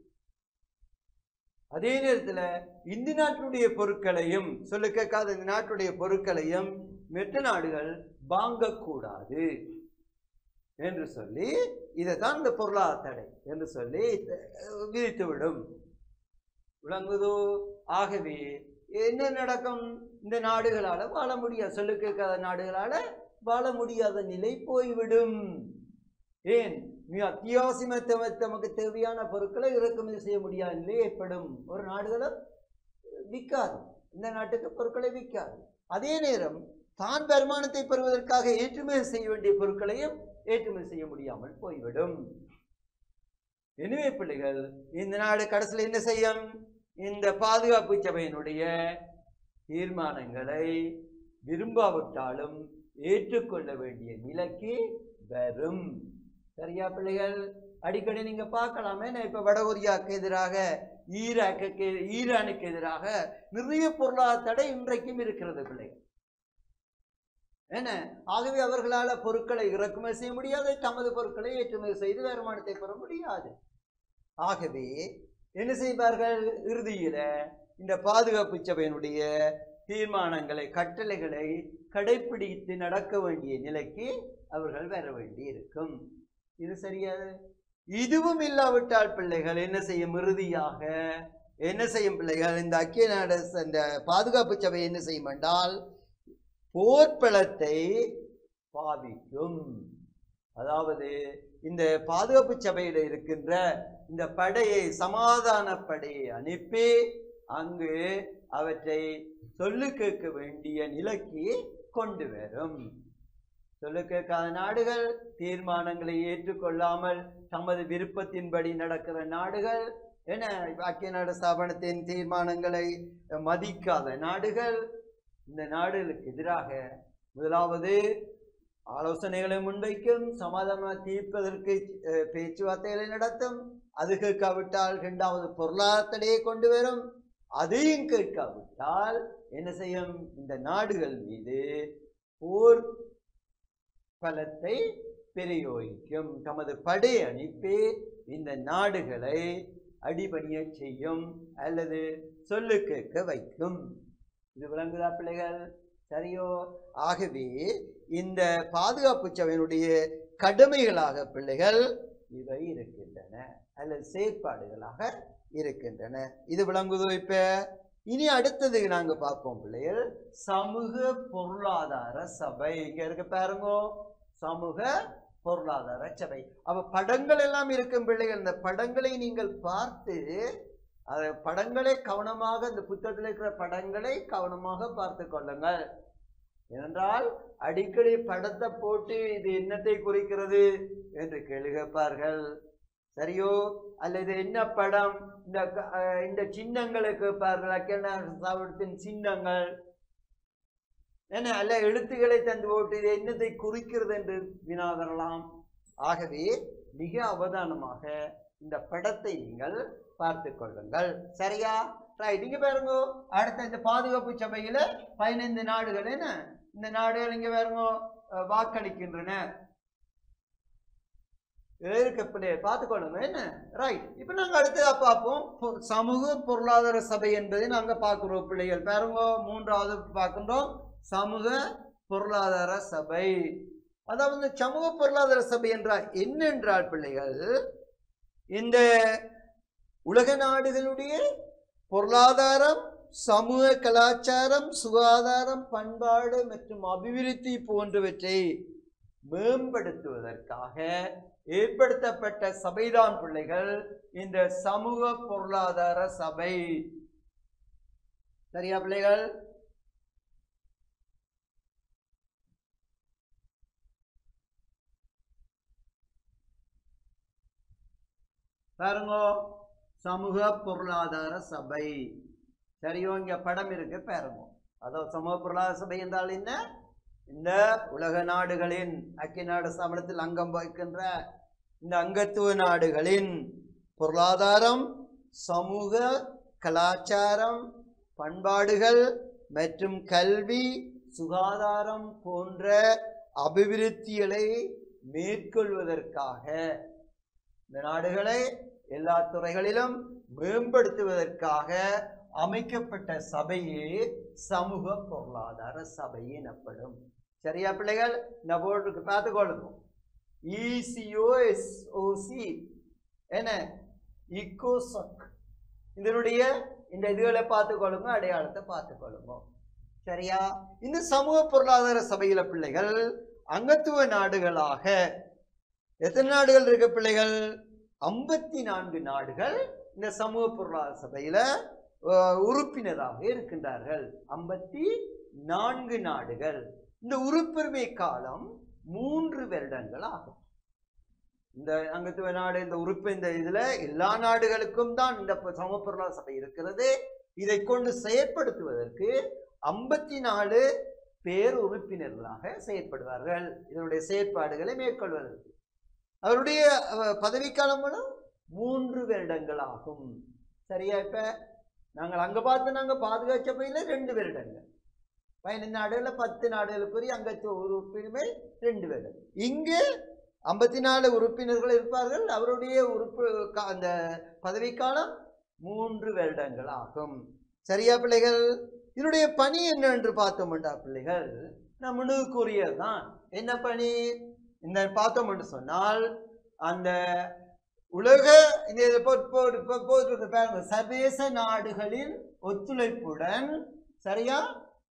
அதே நேரத்துல இந்த நாட்டுடைய பொருட்களையும் சொல்ல கேட்காத இந்த நாட்டுடைய பொருட்களையும் மற்ற நாடுகள் வாங்கக்கூடாது என்று சொல்லி இதைத்தான் இந்த பொருளாதார தடை என்று சொல்லி அஹ், விதித்துவிடும் விளங்குதோ ஆகவே என்ன நடக்கும் இந்த நாடுகளால வாழ முடியாது சொல்லு கேட்காத நாடுகளால வாழ முடியாத நிலை போய்விடும் ஏன் மிக அத்தியாவசியமாக தம- தமக்கு தேவையான பொருட்களை இறக்குமதி செய்ய முடியாத நிலை ஏற்படும் ஒரு நாடுகளும் விற்காது இந்த நாட்டுக்கு பொருட்களை விற்காது அதே நேரம் தான் வருமானத்தை பெறுவதற்காக ஏற்றுமதி செய்ய வேண்டிய பொருட்களையும் ஏற்றுமதி செய்ய முடியாமல் போய்விடும் எனவே பிள்ளைகள் இந்த நாடு கடைசியில் என்ன செய்யும் இந்த பாதுகாப்பு சபையினுடைய தீர்மானங்களை விரும்பாவிட்டாலும் ஏற்றுக்கொள்ள வேண்டிய நிலைக்கு வரும் சரியா பிள்ளைகள் அடிக்கடி நீங்க பார்க்கலாமே நான் இப்ப வடகொரியாவுக்கு எதிராக ஈராக்கு ஈரானுக்கு எதிராக நிறைய பொருளாதார தடை இன்றைக்கும் இருக்கிறது பிள்ளைகள் என்ன ஆகவே அவர்களால பொருட்களை இறக்குமதி செய்ய முடியாது தமது பொருட்களை ஏற்றுமதி செய்து வருமானத்தை பெற முடியாது ஆகவே என்ன செய்வார்கள் இறுதியில இந்த பாதுகாப்பு சபையினுடைய தீர்மானங்களை கட்டளைகளை கடைப்பிடித்து நடக்க வேண்டிய நிலைக்கு அவர்கள் வர வேண்டி இருக்கும் இது சரியா இதுவும் இல்லாவிட்டால் பிள்ளைகள் என்ன செய்யும் இறுதியாக என்ன செய்யும் பிள்ளைகள் இந்த ஐக்கிய நாடு ச- இந்த பாதுகாப்பு சபை என்ன செய்யும் என்றால் போர்ப்பலத்தை பாவிக்கும் அதாவது இந்த பாதுகாப்பு சபையில இருக்கின்ற இந்த படையை சமாதான படையை அனுப்பி அங்கு அவற்றை சொல்லு கேட்க வேண்டிய நிலைக்கு கொண்டு வரும் சொல்லு கேட்காத நாடுகள் தீர்மானங்களை ஏற்றுக்கொள்ளாமல் தமது விருப்பத்தின்படி நடக்கிற நாடுகள் என்ன இப்ப ஐக்கிய நாடு ஸ்தாபனத்தின் தீர்மானங்களை மதிக்காத நாடுகள் இந்த நாடுகளுக்கு எதிராக முதலாவது ஆலோசனைகளை முன்வைக்கும் சமாதானம் தீர்ப்பதற்கு அஹ், பேச்சுவார்த்தைகளை நடத்தும் அது கேட்காவிட்டால் இரண்டாவது பொருளாதார தடையை கொண்டு வரும் அதையும் கேட்காவிட்டால் என்ன செய்யும் இந்த நாடுகள் மீது போர் பலத்தை பிரயோகிக்கும் தமது படை அனுப்பி இந்த நாடுகளை அடிபணிய செய்யும் அல்லது சொல்லு கேட்க வைக்கும் இது விளங்குதா பிள்ளைகள் சரியோ ஆகவே இந்த பாதுகாப்பு சபையினுடைய கடமைகளாக பிள்ளைகள் இவை இருக்கின்றன அல்லது செயற்பாடுகளாக இருக்கின்றன இது விளங்குதோ இப்ப இனி அடுத்தது நாங்க பார்ப்போம் பிள்ளைகள் சமூக பொருளாதார சபை இங்க இருக்க பாருங்க சமூக பொருளாதார சபை அப்ப படங்கள் எல்லாம் இருக்கும் பிள்ளைகள் இந்த படங்களை நீங்கள் பார்த்து அந்த படங்களை கவனமாக இந்த புத்தகத்தில் இருக்கிற படங்களை கவனமாக பார்த்து கொள்ளுங்கள் ஏனென்றால் அடிக்கடி படத்தை போட்டு இது என்னத்தை குறிக்கிறது என்று கேள்வி கேட்பார்கள் சரியோ அல்லது என்ன படம் இந்த க- அஹ் இந்த சின்னங்களை கேட்பார்கள் அக்கேண்டின் சின்னங்கள் என்ன அல்ல எழுத்துக்களை தந்து போட்டு இது என்னத்தை குறிக்கிறது என்று வினா வரலாம் ஆகவே மிக அவதானமாக இந்த படத்தை நீங்கள் பார்த்து கொள்ளுங்கள் சரியா ரைட் இங்க பாருங்க அடுத்த இந்த பாதுகாப்பு சபையில பதினைந்து நாடுகள் என்ன இந்த நாடுகள் இங்க பாருங்க அஹ், வாக்களிக்கின்றன இருக்கப்படியே பார்த்துக்கொள்ளுங்க என்ன ரைட் இப்போ நாங்க அடுத்ததா பார்ப்போம் பொ- சமூக பொருளாதார சபை என்பதை நாங்க பார்க்கிறோம் பிள்ளைகள் பாருங்க மூன்றாவது பார்க்கின்றோம் சமூக பொருளாதார சபை அதாவது இந்த சமூக பொருளாதார சபை என்றால் என்ன என்றால் பிள்ளைகள் இந்த உலக நாடுகளுடைய பொருளாதாரம் சமூக கலாச்சாரம் சுகாதாரம் பண்பாடு மற்றும் அபிவிருத்தி போன்றவற்றை மேம்படுத்துவதற்காக ஏற்படுத்தப்பட்ட சபைதான் பிள்ளைகள் இந்த சமூக பொருளாதார சபை சரியா பிள்ளைகள் பாருங்க சமூக பொருளாதார சபை சரியோ இங்க படம் இருக்கு பாருங்க அதோ சமூக பொருளாதார சபை என்றால் என்ன இந்த உலக நாடுகளின் ஐக்கிய நாடு ஸ்தாபனத்தில் அங்கம் வகிக்கின்ற இந்த அங்கத்துவ நாடுகளின் பொருளாதாரம் சமூக கலாச்சாரம் பண்பாடுகள் மற்றும் கல்வி சுகாதாரம் போன்ற அபிவிருத்திகளை மேற்கொள்வதற்காக இந்த நாடுகளை எல்லா துறைகளிலும் மேம்படுத்துவதற்காக அமைக்கப்பட்ட சபையே சமூக பொருளாதார சபை எனப்படும் சரியா பிள்ளைகள் இந்த போர்டுக்கு பார்த்துக்கொள்ளுங்க இசிஓஎஸ்ஓசி என்ன இக்கோசக் இதனுடைய இந்த இதுகளை பார்த்துக்கொள்ளுங்க அடையாளத்தை பார்த்துக்கொள்ளுங்க சரியா இந்த சமூக பொருளாதார சபையில பிள்ளைகள் அங்கத்துவ நாடுகளாக எத்தனை நாடுகள் இருக்கு பிள்ளைகள் ஐம்பத்தி நான்கு நாடுகள் இந்த சமூக பொருளாதார சபையில அஹ், உறுப்பினராக இருக்கின்றார்கள் ஐம்பத்தி நான்கு நாடுகள் இந்த உறுப்புரிமை காலம் மூன்று வருடங்கள் ஆகும் இந்த அங்கத்துவ நாடு இந்த உறுப்பு இந்த இதுல எல்லா நாடுகளுக்கும் தான் இந்த ப- சமூக பொருளாதார சபை இருக்கிறது இதை கொண்டு செயற்படுத்துவதற்கு ஐம்பத்தி நாலு பேர் உறுப்பினர்களாக செயற்படுவார்கள் இதனுடைய செயற்பாடுகளை மேற்கொள்வதற்கு அவருடைய அஹ், பதவிக்காலம் கூட மூன்று வருடங்கள் ஆகும் சரியா இப்ப நாங்கள் அங்க பார்த்து நாங்க பாதுகாப்பு சபையில ரெண்டு வருடங்கள் பதினைந்து நாடுகள்ல பத்து நாடுகளுக்குரிய அங்கத்துவ உறுப்பினரை ரெண்டு வருடம் இங்கு ஐம்பத்தி நாலு உறுப்பினர்கள் இருப்பார்கள் அவருடைய உறுப்பு கா- அந்த பதவிக்காலம் மூன்று வருடங்கள் ஆகும் சரியா பிள்ளைகள் இதனுடைய பணி என்ன என்று பார்த்தோம்டா பிள்ளைகள் நான் முன்னுக்கு கூறியதுதான் என்ன பணி இந்த பார்த்தோம் என்று சொன்னால் அந்த உலக இந்த இதை போ- போ- போ- போட்டிருக்கு பாருங்க சர்வதேச நாடுகளின் ஒத்துழைப்புடன் சரியா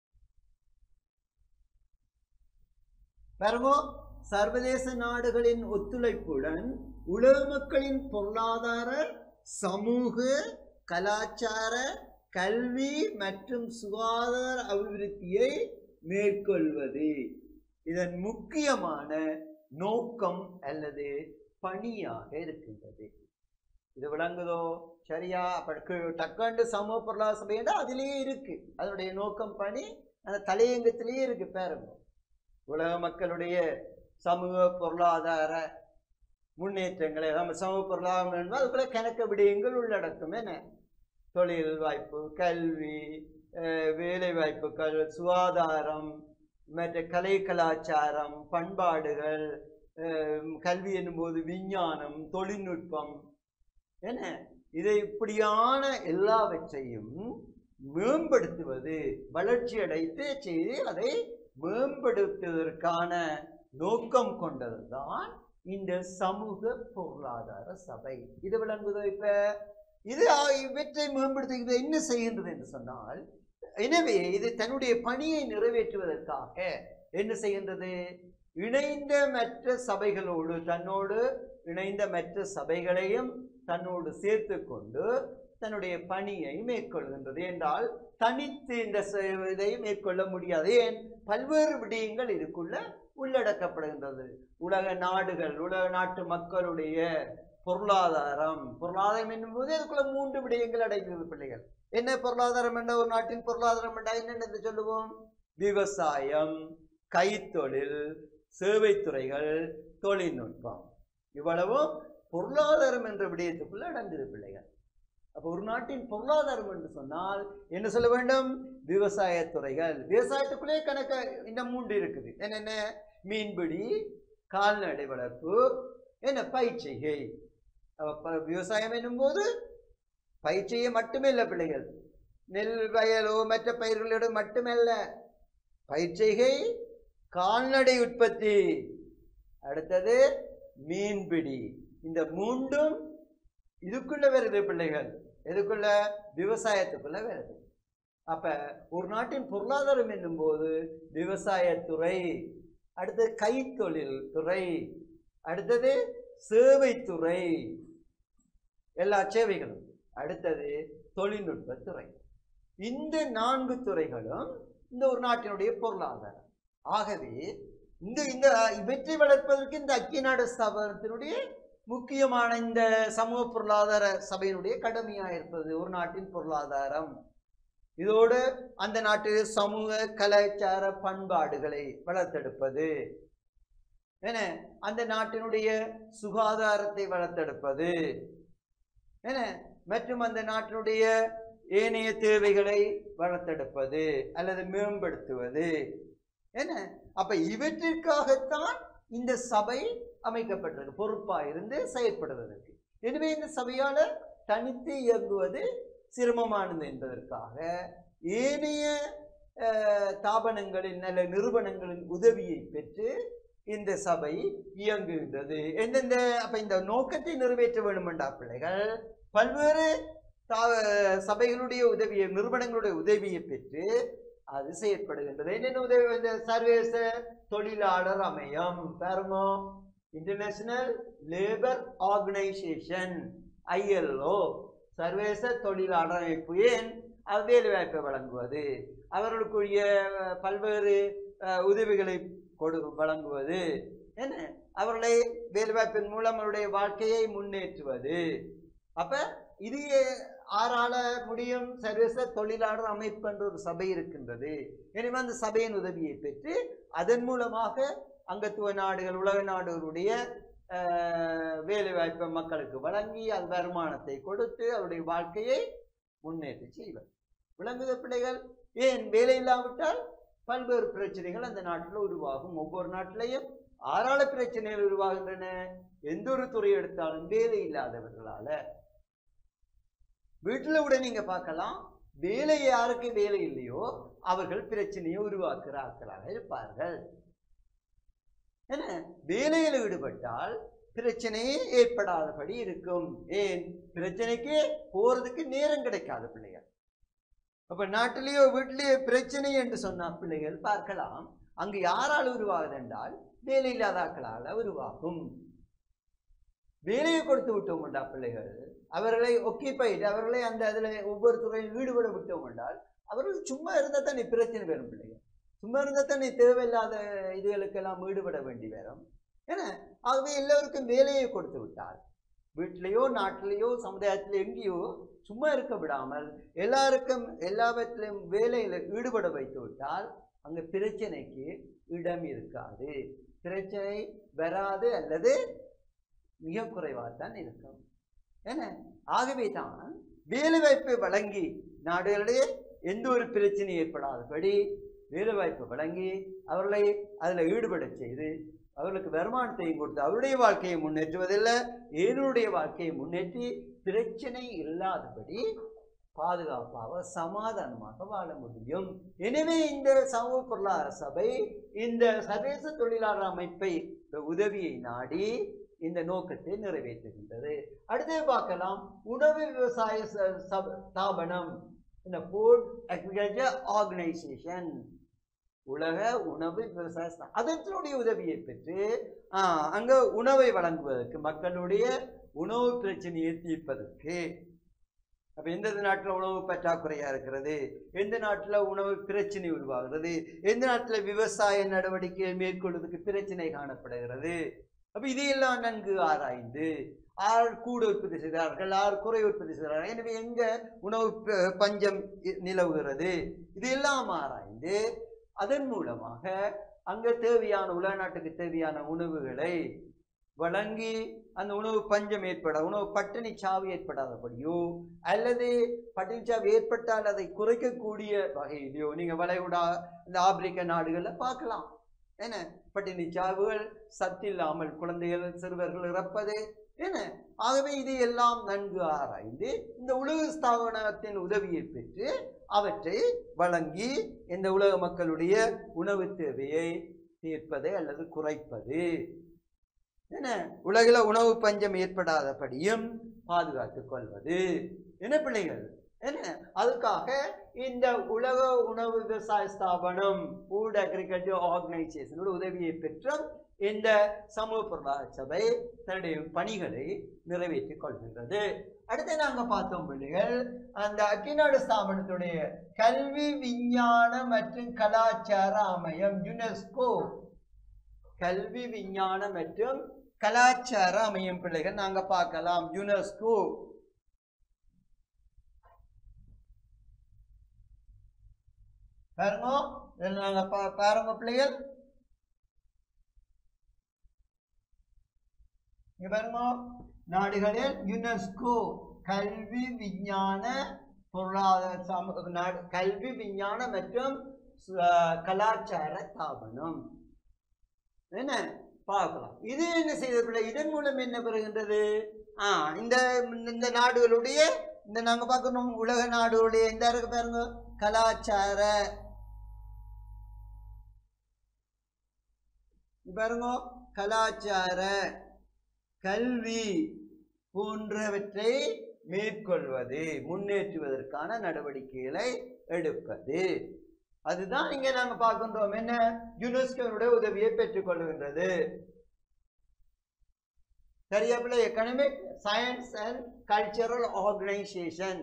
பாருங்க சர்வதேச நாடுகளின் ஒத்துழைப்புடன் உலக மக்களின் பொருளாதார சமூக கலாச்சார கல்வி மற்றும் சுகாதார அபிவிருத்தியை மேற்கொள்வது இதன் முக்கியமான நோக்கம் அல்லது பணியாக இருக்கின்றது இது விளங்குதோ சரியா அப்ப டக்காண்டு சமூக பொருளாதார சபை என்றால் அதிலேயே இருக்கு அதனுடைய நோக்கம் பணி அந்த தலையங்கத்திலேயே இருக்கு பாருங்க உலக மக்களுடைய சமூக பொருளாதார முன்னேற்றங்களை நம்ம சமூக பொருளாதாரம் என்பது அதுக்குள்ள கணக்க விடயங்கள் உள்ளடக்கும் என்ன தொழில் வாய்ப்பு கல்வி அஹ், வேலை வாய்ப்புகள் சுகாதாரம் மற்ற கலை கலாச்சாரம் பண்பாடுகள் அஹ், கல்வி என்னும்போது விஞ்ஞானம் தொழில்நுட்பம் என்ன இதை இப்படியான எல்லாவற்றையும் மேம்படுத்துவது வளர்ச்சி அடைத்து செய்து அதை மேம்படுத்துவதற்கான நோக்கம் கொண்டதுதான் இந்த சமூக பொருளாதார சபை இது விளங்குதோ இப்ப இது ஆ- இவற்றை மேம்படுத்துகிறது என்ன செய்கின்றது என்று சொன்னால் எனவே இது தன்னுடைய பணியை நிறைவேற்றுவதற்காக என்ன செய்கின்றது இணைந்த மற்ற சபைகளோடு தன்னோடு இணைந்த மற்ற சபைகளையும் தன்னோடு சேர்த்து கொண்டு தன்னுடைய பணியை மேற்கொள்கின்றது என்றால் தனித்து இந்த ச- இதை மேற்கொள்ள முடியாது ஏன் பல்வேறு விடயங்கள் இதுக்குள்ள உள்ளடக்கப்படுகின்றது உலக நாடுகள் உலக நாட்டு மக்களுடைய பொருளாதாரம் பொருளாதாரம் என்னும்போது அதுக்குள்ள மூன்று விடயங்கள் அடங்குகிறது பிள்ளைகள் என்ன பொருளாதாரம் என்ற ஒரு நாட்டின் பொருளாதாரம் என்றால் என்னென்னு சொல்லுவோம் விவசாயம் கைத்தொழில் சேவைத்துறைகள் தொழில்நுட்பம் இவ்வளவும் பொருளாதாரம் என்ற விடயத்துக்குள்ள அடங்குது பிள்ளைகள் அப்போ ஒரு நாட்டின் பொருளாதாரம் என்று சொன்னால் என்ன சொல்ல வேண்டும் விவசாயத்துறைகள் விவசாயத்துக்குள்ளே கணக்க இந்த மூன்று இருக்குது என்னென்ன மீன்பிடி கால்நடை வளர்ப்பு என்ன பயிற்சிகை அப்ப ப- விவசாயம் என்னும்போது பயிற்சியை மட்டுமே இல்லை பிள்ளைகள் நெல் வயலோ மற்ற பயிர்களோட மட்டுமல்ல பயிற்சிகை கால்நடை உற்பத்தி அடுத்தது மீன்பிடி இந்த மூன்றும் இதுக்குள்ள வருது பிள்ளைகள் எதுக்குள்ள விவசாயத்துக்குள்ள வருது அப்ப ஒரு நாட்டின் பொருளாதாரம் என்னும்போது விவசாயத்துறை அடுத்தது கைத்தொழில் துறை அடுத்தது சேவைத்துறை எல்லா சேவைகளும் அடுத்தது தொழில்நுட்பத்துறை இந்த நான்கு துறைகளும் இந்த ஒரு நாட்டினுடைய பொருளாதாரம் ஆகவே இந்த இந்த இவற்றை வளர்ப்பதற்கு இந்த ஐக்கிய நாடு ஸ்தாபனத்தினுடைய முக்கியமான இந்த சமூக பொருளாதார சபையினுடைய கடமையாக இருப்பது ஒரு நாட்டின் பொருளாதாரம் இதோடு அந்த நாட்டு சமூக கலாச்சார பண்பாடுகளை வளர்த்தெடுப்பது என்ன அந்த நாட்டினுடைய சுகாதாரத்தை வளர்த்தெடுப்பது என்ன மற்றும் அந்த நாட்டினுடைய ஏனைய தேவைகளை வளர்த்தெடுப்பது அல்லது மேம்படுத்துவது என்ன அப்ப இவற்றிற்காகத்தான் இந்த சபை அமைக்கப்பட்டிருக்கு பொறுப்பா இருந்து செயற்படுவதற்கு எனவே இந்த சபையால தனித்து இயங்குவது சிரமமானது என்பதற்காக ஏனைய அஹ், தாபனங்களின் அல்ல நிறுவனங்களின் உதவியை பெற்று இந்த சபை இயங்குகின்றது எந்தெந்த அப்ப இந்த நோக்கத்தை நிறைவேற்ற வேண்டுமெண்டா பிள்ளைகள் பல்வேறு தா- சபைகளுடைய உதவியை நிறுவனங்களுடைய உதவியை பெற்று அது செயற்படுகின்றது என்னென்ன உதவி இந்த சர்வதேச தொழிலாளர் அமையம் பாருங்க இன்டர்நேஷனல் லேபர் ஆர்கனைசேஷன் ஐஎல்ஓ சர்வதேச தொழிலாளர் அமைப்பு ஏன் அது வேலை வாய்ப்பை வழங்குவது அவர்களுக்குரிய அஹ், பல்வேறு அஹ், உதவிகளை கொடு வழங்குவது என்ன அவர்களை வேலைவாய்ப்பின் மூலம் அவருடைய வாழ்க்கையை முன்னேற்றுவது அப்ப இது ஆறால முடியும் சர்வதேச தொழிலாளர் அமைப்பு என்ற ஒரு சபை இருக்கின்றது எனவே அந்த சபையின் உதவியை பெற்று அதன் மூலமாக அங்கத்துவ நாடுகள் உலக நாடுகளுடைய அஹ், வேலைவாய்ப்பை மக்களுக்கு வழங்கி அது வருமானத்தை கொடுத்து அவருடைய வாழ்க்கையை முன்னேற்றி செய்வர் விளங்குத பிள்ளைகள் ஏன் வேலை இல்லாவிட்டால் பல்வேறு பிரச்சனைகள் அந்த நாட்டில் உருவாகும் ஒவ்வொரு நாட்டிலையும் ஆறாள பிரச்சனைகள் உருவாகின்றன எந்த ஒரு துறை எடுத்தாலும் வேலை இல்லாதவர்களால வீட்டில் கூட நீங்க பார்க்கலாம் வேலை யாருக்கு வேலை இல்லையோ அவர்கள் பிரச்சனையை உருவாக்குற ஆட்களாக இருப்பார்கள் என்ன வேலையில் ஈடுபட்டால் பிரச்சனையே ஏற்படாதபடி இருக்கும் ஏன் பிரச்சனைக்கு போறதுக்கு நேரம் கிடைக்காது பிள்ளைகள் அப்ப நாட்டிலேயோ வீட்டிலேயோ பிரச்சனை என்று சொன்ன பிள்ளைகள் பார்க்கலாம் அங்கு யாரால் உருவாகுது என்றால் வேலை இல்லாதாக்களால உருவாகும் வேலையை கொடுத்து விட்டோம் என்றா பிள்ளைகள் அவர்களை ஒக்கிப்பைட் அவர்களை அந்த அதில் ஒவ்வொரு துறையில் ஈடுபட விட்டோம் என்றால் அவர்கள் சும்மா இருந்தால் தான் பிரச்சனை வரும் பிள்ளைகள் சும்மா இருந்தால் தான் தேவையில்லாத இதுகளுக்கெல்லாம் ஈடுபட வேண்டி வரும் ஏன்னா ஆகவே எல்லோருக்கும் வேலையை கொடுத்து விட்டால் வீட்டிலேயோ நாட்டிலேயோ சமுதாயத்திலே எங்கேயோ சும்மா இருக்க விடாமல் எல்லாருக்கும் எல்லாவற்றிலும் வேலையில் ஈடுபட வைத்து விட்டால் அங்கே பிரச்சனைக்கு இடம் இருக்காது பிரச்சனை வராது அல்லது மிக குறைவாகத்தான் இருக்கும் என்ன ஆகவே தான் வேலைவாய்ப்பை வழங்கி நாடுகளிடையே எந்த ஒரு பிரச்சனை ஏற்படாதபடி வேலைவாய்ப்பு வழங்கி அவர்களை அதில் ஈடுபடச் செய்து அவர்களுக்கு வருமானத்தையும் கொடுத்து அவருடைய வாழ்க்கையை முன்னேற்றுவதில்லை ஏனுடைய வாழ்க்கையை முன்னேற்றி பிரச்சனை இல்லாதபடி பாதுகாப்பாக சமாதானமாக வாழ முடியும் எனவே இந்த சமூக பொருளாதார சபை இந்த சர்வதேச தொழிலாளர் அமைப்பை இந்த உதவியை நாடி இந்த நோக்கத்தை நிறைவேற்றுகின்றது அடுத்து பார்க்கலாம் உணவு விவசாய ச- சப- ஸ்தாபனம் இந்த ஃபுட் அக்ரிகல்ச்சர் ஆர்கனைசேஷன் உலக உணவு விவசாய ஸ்தா- அதனுடைய உதவியை பெற்று ஆஹ், அங்க உணவை வழங்குவதற்கு மக்களுடைய உணவு பிரச்சனையை தீர்ப்பதற்கு அப்ப எந்த நாட்டுல உணவு பற்றாக்குறையா இருக்கிறது எந்த நாட்டுல உணவு பிரச்சனை உருவாகிறது எந்த நாட்டுல விவசாய நடவடிக்கையை மேற்கொள்வதற்கு பிரச்சனை காணப்படுகிறது அப்ப இதையெல்லாம் நன்கு ஆராய்ந்து ஆர் கூட உற்பத்தி செய்கிறார்கள் ஆர் குறை உற்பத்தி செய்கிறார்கள் எனவே எங்க உணவு ப- பஞ்சம் இ- நிலவுகிறது இதையெல்லாம் ஆராய்ந்து அதன் மூலமாக அங்க தேவையான உலக நாட்டுக்கு தேவையான உணவுகளை வழங்கி அந்த உணவு பஞ்சம் ஏற்பட உணவு பட்டினி சாவு ஏற்படாதபடியோ அல்லது பட்டினி சாவு ஏற்பட்டால் அதை குறைக்கக்கூடிய வகையிலையோ நீங்க வளைகுடா இந்த ஆப்பிரிக்க நாடுகள்ல பார்க்கலாம் என்ன பட்டினி சாவுகள் சத்தில்லாமல் குழந்தைகள் சிறுவர்கள் இறப்பது என்ன ஆகவே இது எல்லாம் நன்கு ஆராய்ந்து இந்த உலக ஸ்தாபனத்தின் உதவியை பெற்று அவற்றை வழங்கி இந்த உலக மக்களுடைய உணவு தேவையை தீர்ப்பது அல்லது குறைப்பது என்ன உலகில உணவு பஞ்சம் ஏற்படாதபடியும் பாதுகாத்துக் கொள்வது என்ன பிள்ளைகள் என்ன அதுக்காக இந்த உலக உணவு விவசாய ஸ்தாபனம் ஃபுட் அக்ரிகல்ச்சர் ஆர்கனைசேஷனோட உதவியை பெற்றும் இந்த சமூக பொருளாதார சபை தன்னுடைய பணிகளை நிறைவேற்றிக் கொள்கின்றது அடுத்து நாங்க பார்த்தோம் பிள்ளைகள் அந்த அக்கிநாடு ஸ்தாபனத்துடைய கல்வி விஞ்ஞான மற்றும் கலாச்சார அமையம் யுனெஸ்கோ கல்வி விஞ்ஞான மற்றும் கலாச்சார அமையும் பிள்ளைகள் நாங்க பார்க்கலாம் யுனெஸ்கோ பாருங்க இதில் நாங்க பா- பாருங்க பிள்ளைகள் இங்க பாருங்க நாடுகளில் யுனெஸ்கோ கல்வி விஞ்ஞான பொருளாதார சமூக நாடு கல்வி விஞ்ஞான மற்றும் ச- கலாச்சார ஸ்தாபனம் என்ன பார்க்கலாம் இது என்ன செய்தது இதன் மூலம் என்ன பெறுகின்றது ஆ இந்த இந்த நாடுகளுடைய இந்த நாங்க பார்க்கணும் உலக நாடுகளுடைய இந்த இருக்கு பாருங்க கலாச்சார இங்க பாருங்க கலாச்சார கல்வி போன்றவற்றை மேற்கொள்வது முன்னேற்றுவதற்கான நடவடிக்கைகளை எடுப்பது அதுதான் இங்க நாங்க பார்க்கின்றோம் என்ன யுனெஸ்கோனுடைய உதவியை பெற்றுக்கொள்கின்றது சரியா பிள்ளை economic science and cultural organisation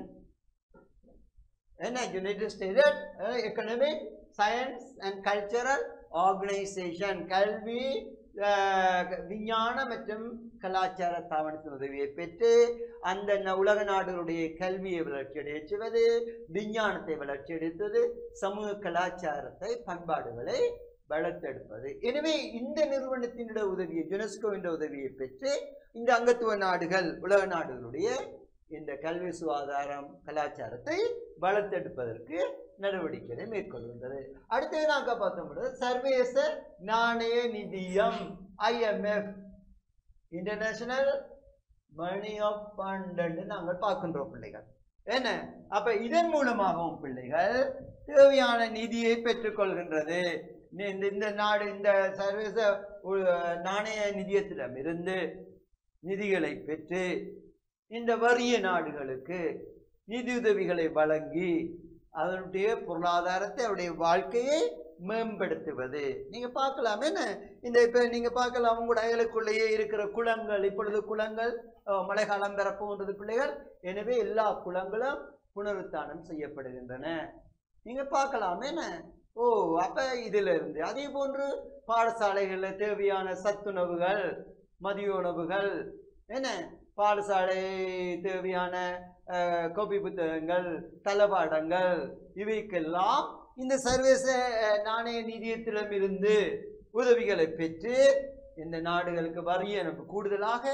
என்ன united state economic science and cultural organisation கல்வி அஹ், விஞ்ஞான மற்றும் கலாச்சார தாவணத்தின் உதவியை பெற்று அந்த ந- உலக நாடுகளுடைய கல்வியை வளர்ச்சியடைய செய்வது விஞ்ஞானத்தை வளர்ச்சியடைத்தது சமூக கலாச்சாரத்தை பண்பாடுகளை வளர்த்தெடுப்பது எனவே இந்த நிறுவனத்தினுடைய உதவியை யுனெஸ்கோவின் உதவியை பெற்று இந்த அங்கத்துவ நாடுகள் உலக நாடுகளுடைய இந்த கல்வி சுகாதாரம் கலாச்சாரத்தை வளர்த்தெடுப்பதற்கு நடவடிக்கைகளை மேற்கொள்கின்றது அடுத்தது நாங்கள் பார்த்தோம் சர்வதேச நாணய நிதியம் IMF international money of fund நாங்கள் பார்க்கின்றோம் பிள்ளைகள் என்ன அப்ப இதன் மூலமாகவும் பிள்ளைகள் தேவையான நிதியை பெற்றுக்கொள்கின்றது இந்த- இந்த இந்த நாடு இந்த சர்வதேச உ- நாணய நிதியத்திடமிருந்து நிதிகளை பெற்று இந்த வறிய நாடுகளுக்கு நிதியுதவிகளை வழங்கி அதனுடைய பொருளாதாரத்தை அவருடைய வாழ்க்கையை மேம்படுத்துவது நீங்க பார்க்கலாம் என்ன இந்த இப்ப நீங்க பார்க்கலாம் உங்களோட அயலுக்குள்ளேயே இருக்கிற குளங்கள் இப்பொழுது குளங்கள் அஹ், மழைக்காலம் பெறப்போன்றது பிள்ளைகள் எனவே எல்லா குளங்களும் புனருத்தானம் செய்யப்படுகின்றன நீங்க பார்க்கலாம் என்ன ஓ அப்ப இதுல இருந்து அதே போன்று பாடசாலைகள்ல தேவையான சத்துணவுகள் மதிய உணவுகள் என்ன பாடசாலை தேவையான அஹ், கோப்பி புத்தகங்கள் தளபாடங்கள் இவைக்கெல்லாம் இந்த சர்வதேச அஹ், நாணய நிதியத்திடமிருந்து உதவிகளை பெற்று இந்த நாடுகளுக்கு வறிய கூடுதலாக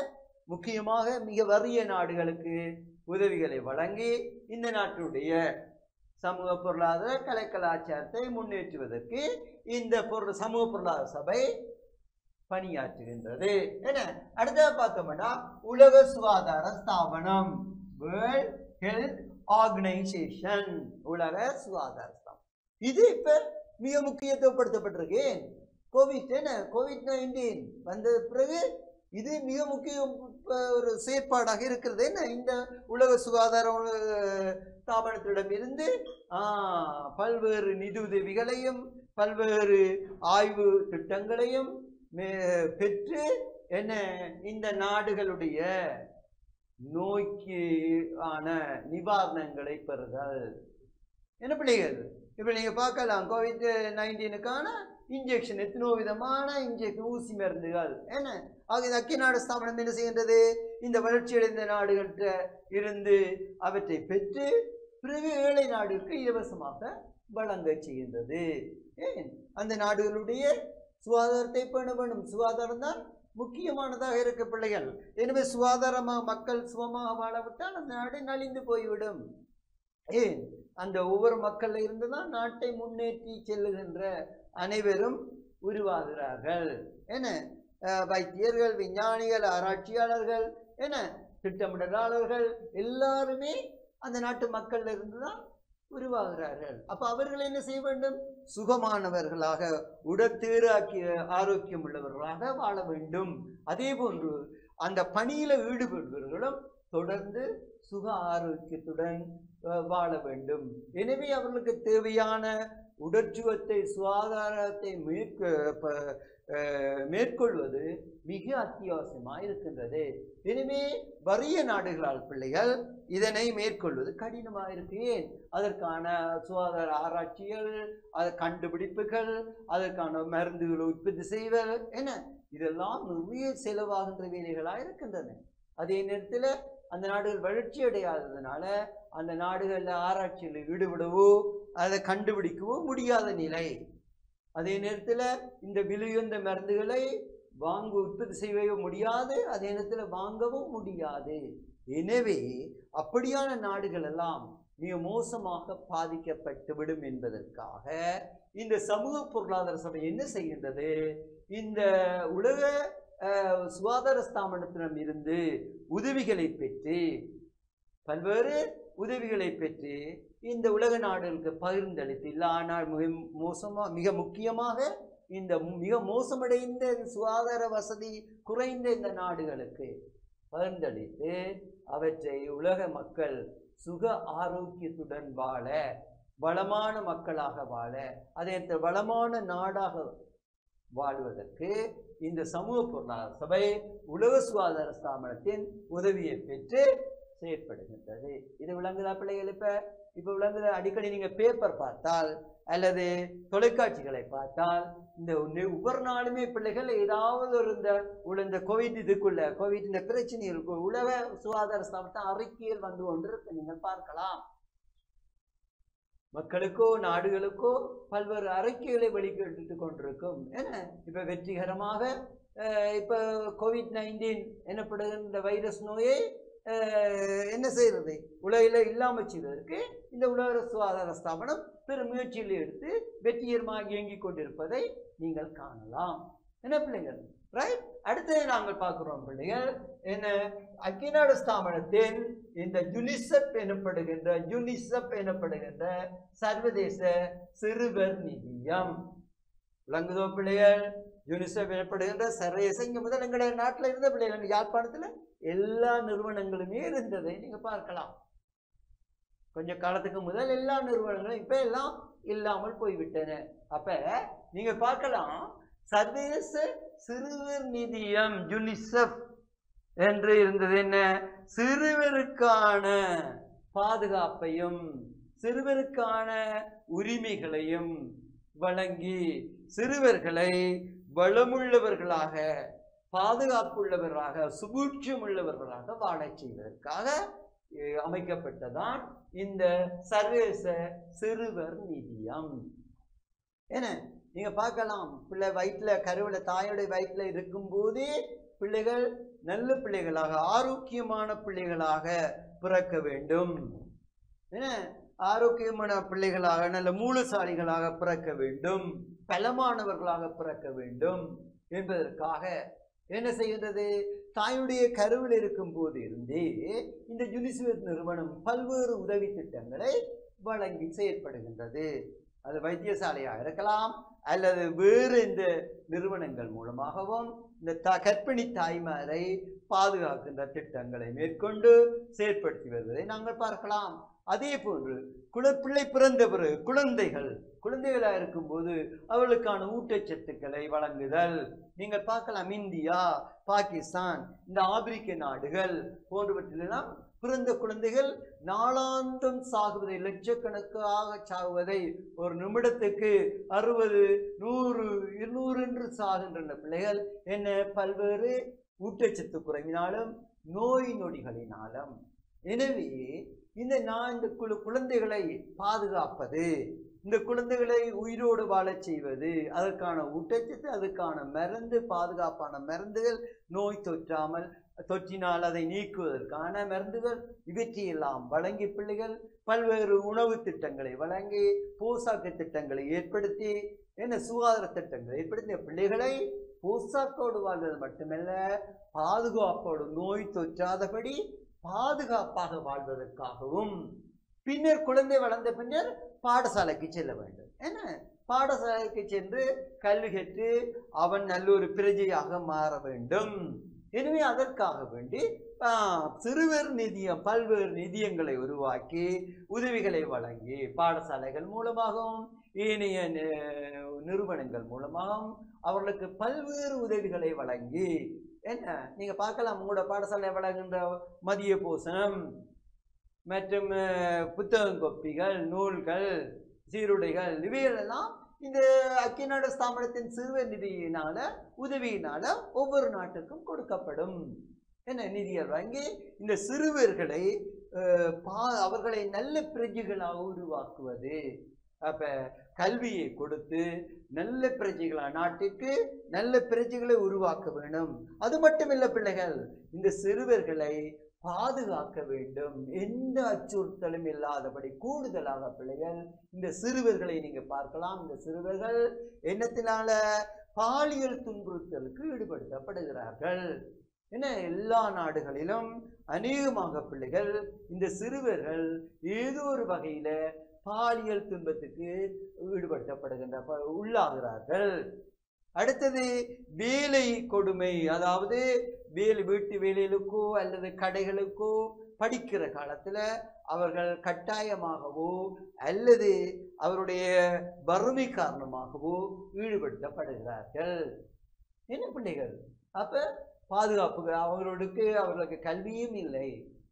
முக்கியமாக மிக வறிய நாடுகளுக்கு உதவிகளை வழங்கி இந்த நாட்டுடைய சமூக பொருளாதார கலை கலாச்சாரத்தை முன்னேற்றுவதற்கு இந்த பொருள் சமூக பொருளாதார சபை பணியாற்றுகின்றது என்ன அடுத்தது பார்த்தோம்னா உலக சுகாதார ஸ்தாபனம் வேர்ல்ட் ஹெல்த் ஆர்கனைசேஷன் உலக சுகாதார ஸ்தாபனம் இது இப்ப மிக முக்கியத்துவப்படுத்தப்பட்டிருக்கு கோவிட் என்ன கோவிட் நைன்டீன் வந்த பிறகு இது மிக முக்கிய இப்ப ஒரு செயற்பாடாக இருக்கிறது என்ன இந்த உலக சுகாதார அஹ், ஸ்தாபனத்திடமிருந்து ஆஹ், பல்வேறு நிதியுதவிகளையும் பல்வேறு ஆய்வு திட்டங்களையும் மே- பெற்று என்ன இந்த நாடுகளுடைய நோய்க்கு ஆன நிவாரணங்களை பெறுதல் என்ன பிள்ளைகள் இப்போ நீங்க பார்க்கலாம் கோவிட் நைன்டீனுக்கான இன்ஜெக்ஷன் எத்தனோ விதமான இன்ஜெக்ஷன் ஊசி மருந்துகள் என்ன ஆக இந்த ஐக்கிய நாடு ஸ்தாபனம் என்ன செய்கின்றது இந்த வளர்ச்சியடைந்த நாடுகள்கிட்ட இருந்து அவற்றை பெற்று பிறகு ஏழை நாடுகளுக்கு இலவசமாக வழங்க செய்கின்றது ஏன் அந்த நாடுகளுடைய சுகாதாரத்தை பேண வேண்டும் சுகாதாரம் தான் முக்கியமானதாக இருக்க பிள்ளைகள் எனவே சுகாதாரமாக மக்கள் சுகமாக வாழவிட்டால் அந்த நாடு நலிந்து போய்விடும் ஏன் அந்த ஒவ்வொரு மக்கள்ல இருந்து தான் நாட்டை முன்னேற்றி செல்லுகின்ற அனைவரும் உருவாகிறார்கள் என்ன அஹ், வைத்தியர்கள் விஞ்ஞானிகள் ஆராய்ச்சியாளர்கள் என்ன திட்டமிடலாளர்கள் எல்லாருமே அந்த நாட்டு மக்கள்ல இருந்து தான் உருவாகிறார்கள் அப்ப அவர்கள் என்ன செய்ய வேண்டும் சுகமானவர்களாக உடத்தேறாக்கிய ஆரோக்கியம் உள்ளவர்களாக வாழ வேண்டும் அதே போன்று அந்த பணியில ஈடுபடுபவர்களும் தொடர்ந்து சுக ஆரோக்கியத்துடன் அஹ், வாழ வேண்டும் எனவே அவர்களுக்கு தேவையான உடற்சுகத்தை சுகாதாரத்தை மேற்க ப- அஹ், மேற்கொள்வது மிக அத்தியாவசியமாக இருக்கின்றது எனவே வறிய நாடுகளால் பிள்ளைகள் இதனை மேற்கொள்வது கடினமாக இருக்கு ஏன் அதற்கான சுகாதார ஆராய்ச்சிகள் அது கண்டுபிடிப்புகள் அதற்கான மருந்துகளை உற்பத்தி செய்வது என்ன இதெல்லாம் நிறைய செலவாகின்ற வேலைகளாக இருக்கின்றன அதே நேரத்தில் அந்த நாடுகள் வளர்ச்சி அடையாததுனால அந்த நாடுகளில் ஆராய்ச்சியில் ஈடுபடவோ அதை கண்டுபிடிக்கவோ முடியாத நிலை அதே நேரத்தில் இந்த விலையுந்த மருந்துகளை வாங்க உற்பத்தி செய்யவே முடியாது அதே நேரத்தில் வாங்கவும் முடியாது எனவே அப்படியான நாடுகள் எல்லாம் மிக மோசமாக பாதிக்கப்பட்டு விடும் என்பதற்காக இந்த சமூக பொருளாதார சபை என்ன செய்கின்றது இந்த உலக அஹ், சுகாதார ஸ்தாபனத்திடம் இருந்து உதவிகளை பெற்று பல்வேறு உதவிகளை பெற்று இந்த உலக நாடுகளுக்கு பகிர்ந்தளித்து இல்லை ஆனால் மிக மோசமா மிக முக்கியமாக இந்த மிக மோசமடைந்த சுகாதார வசதி குறைந்த இந்த நாடுகளுக்கு பகிர்ந்தளித்து அவற்றை உலக மக்கள் சுக ஆரோக்கியத்துடன் வாழ வளமான மக்களாக வாழ அதே நேரத்தில் வளமான நாடாக வாழ்வதற்கு இந்த சமூக பொருளாதார சபை உலக சுகாதார ஸ்தாபனத்தின் உதவியை பெற்று செயற்படுகின்றது இது விளங்குதா பிள்ளைகள் இப்ப இப்ப விளங்குத அடிக்கடி நீங்க பேப்பர் பார்த்தால் அல்லது தொலைக்காட்சிகளை பார்த்தால் இந்த ஒன்று ஒவ்வொரு நாளுமே பிள்ளைகள் ஏதாவது ஒரு இந்த உள்ள இந்த கோவிட் இதுக்குள்ள கோவிட் இந்த பிரச்சனைகளுக்கு உலக சுகாதார ஸ்தாபனத்தை அறிக்கையில் வந்து கொண்டிருக்கு நீங்கள் பார்க்கலாம் மக்களுக்கோ நாடுகளுக்கோ பல்வேறு அறிக்கைகளை வெளியிட்டு கொண்டிருக்கும் என்ன இப்ப வெற்றிகரமாக அஹ், இப்ப கோவிட் நைன்டீன் எனப்படுகின்ற இந்த வைரஸ் நோயை அஹ், என்ன செய்யறது உலகில் இல்லாமல் செய்வதற்கு இந்த உலக சுகாதார ஸ்தாபனம் பெரும் முயற்சியில் எடுத்து வெற்றிகரமாக இயங்கிக் கொண்டிருப்பதை நீங்கள் காணலாம் என்ன பிள்ளைகள் ரைட் அடுத்தது நாங்கள் பார்க்கிறோம் பிள்ளைகள் என்ன அக்கிநாடு ஸ்தாபனத்தின் இந்த யுனிசெப் எனப்படுகின்ற யுனிசெப் எனப்படுகின்ற சர்வதேச சிறுவர் நிதியம் விளங்குதோ பிள்ளைகள் யுனிசெப் எனப்படுகின்ற சர்வதேச இங்க முதல் எங்களுடைய நாட்டில் இருந்த பிள்ளைகள் யாழ்ப்பாணத்துல எல்லா நிறுவனங்களுமே இருந்ததை நீங்க பார்க்கலாம் கொஞ்ச காலத்துக்கு முதல் எல்லா நிறுவனங்களும் இப்ப எல்லாம் இல்லாமல் போய்விட்டன அப்ப நீங்க பார்க்கலாம் சர்வதேச சிறுவர் நிதியம் யுனிசெஃப் என்று இருந்தது என்ன சிறுவருக்கான பாதுகாப்பையும் சிறுவருக்கான உரிமைகளையும் வழங்கி சிறுவர்களை வளமுள்ளவர்களாக பாதுகாப்புள்ளவர்களாக சுபூட்சம் உள்ளவர்களாக வாழச் செய்வதற்காக அஹ், அமைக்கப்பட்டதான் இந்த சர்வதேச சிறுவர் நிதியம் என்ன நீங்க பார்க்கலாம் பிள்ளை வயிற்றுல கருவில தாயோட வயிற்றுல இருக்கும்போதே பிள்ளைகள் நல்ல பிள்ளைகளாக ஆரோக்கியமான பிள்ளைகளாக பிறக்க வேண்டும் என்ன ஆரோக்கியமான பிள்ளைகளாக நல்ல மூலசாலிகளாக பிறக்க வேண்டும் பலமானவர்களாக பிறக்க வேண்டும் என்பதற்காக என்ன செய்கின்றது தாயுடைய கருவில் இருக்கும் போது இருந்தே இந்த யுனிசெஃப் நிறுவனம் பல்வேறு உதவி திட்டங்களை வழங்கி செயற்படுகின்றது அது வைத்தியசாலையாக இருக்கலாம் அல்லது வேறு இந்த நிறுவனங்கள் மூலமாகவும் இந்த த கர்ப்பிணி தாய்மாரை பாதுகாக்கின்ற திட்டங்களை மேற்கொண்டு செயற்படுத்தி வருவதை நாங்கள் பார்க்கலாம் அதே போன்று குல பிள்ளை பிறந்த பிறகு குழந்தைகள் குழந்தைகளாக இருக்கும்போது அவர்களுக்கான ஊட்டச்சத்துக்களை வழங்குதல் நீங்கள் பார்க்கலாம் இந்தியா பாகிஸ்தான் இந்த ஆப்பிரிக்க நாடுகள் போன்றவற்றிலெல்லாம் பிறந்த குழந்தைகள் நாளாந்தம் சாகுவதை லட்சக்கணக்காக சாகுவதை ஒரு நிமிடத்துக்கு அறுபது நூறு இருநூறு என்று சாகின்றன பிள்ளைகள் என்ன பல்வேறு ஊட்டச்சத்து குறைவினாலும் நோய் நொடிகளினாலும் எனவே இந்த நான் இந்த குழு குழந்தைகளை பாதுகாப்பது இந்த குழந்தைகளை உயிரோடு வாழச் செய்வது அதற்கான ஊட்டச்சத்து அதுக்கான மருந்து பாதுகாப்பான மருந்துகள் நோய் தொற்றாமல் தொற்றினால் அதை நீக்குவதற்கான மருந்துகள் இவற்றையெல்லாம் வழங்கி பிள்ளைகள் பல்வேறு உணவு திட்டங்களை வழங்கி போசாக்கு திட்டங்களை ஏற்படுத்தி என்ன சுகாதார திட்டங்களை ஏற்படுத்திய பிள்ளைகளை போசாக்கோடு வாழ்வது மட்டுமல்ல பாதுகாப்போடு நோய் தொற்றாதபடி பாதுகாப்பாக வாழ்வதற்காகவும் பின்னர் குழந்தை வளர்ந்த பின்னர் பாடசாலைக்கு செல்ல வேண்டும் என்ன பாடசாலைக்கு சென்று கல்வி கற்று அவன் நல்ல ஒரு பிரஜையாக மாற வேண்டும் எனவே அதற்காக வேண்டி ஆ, சிறுவர் நிதியம் பல்வேறு நிதியங்களை உருவாக்கி உதவிகளை வழங்கி பாடசாலைகள் மூலமாகவும் ஏனைய நி- நிறுவனங்கள் மூலமாகவும் அவர்களுக்கு பல்வேறு உதவிகளை வழங்கி என்ன நீங்க பார்க்கலாம் உங்களோட பாடசாலை வழங்குகின்ற மதிய போசனம் மற்றும் அஹ், புத்தகம் கொப்பிகள் நூல்கள் சீருடைகள் இவைகளெல்லாம் இந்த அக்கிநாடு ஸ்தாபனத்தின் சிறுவர் நிதியினால உதவியினால ஒவ்வொரு நாட்டுக்கும் கொடுக்கப்படும் என்ன நிதியை வாங்கி இந்த சிறுவர்களை அஹ், பா அவர்களை நல்ல பிரஜைகளாக உருவாக்குவது அப்ப கல்வியை கொடுத்து நல்ல பிரஜைகளா நாட்டுக்கு நல்ல பிரஜைகளை உருவாக்க வேண்டும் அது மட்டுமில்ல பிள்ளைகள் இந்த சிறுவர்களை பாதுகாக்க வேண்டும் எந்த அச்சுறுத்தலும் இல்லாதபடி கூடுதலாக பிள்ளைகள் இந்த சிறுவர்களை நீங்க பார்க்கலாம் இந்த சிறுவர்கள் என்னத்தினால பாலியல் துன்புறுத்தலுக்கு ஈடுபடுத்தப்படுகிறார்கள் என்ன எல்லா நாடுகளிலும் அநேகமாக பிள்ளைகள் இந்த சிறுவர்கள் ஏதோ ஒரு வகையில பாலியல் துன்பத்துக்கு ஈடுபடுத்தப்படுகின்ற ப- உள்ளாகிறார்கள் அடுத்தது வேலை கொடுமை அதாவது வேலை வீட்டு வேலைகளுக்கோ அல்லது கடைகளுக்கோ படிக்கிற காலத்துல அவர்கள் கட்டாயமாகவோ அல்லது அவருடைய வறுமை காரணமாகவோ ஈடுபடுத்தப்படுகிறார்கள் என்ன பிள்ளைகள் அப்ப பாதுகாப்பு அவர்களுக்கு அவர்களுக்கு கல்வியும் இல்லை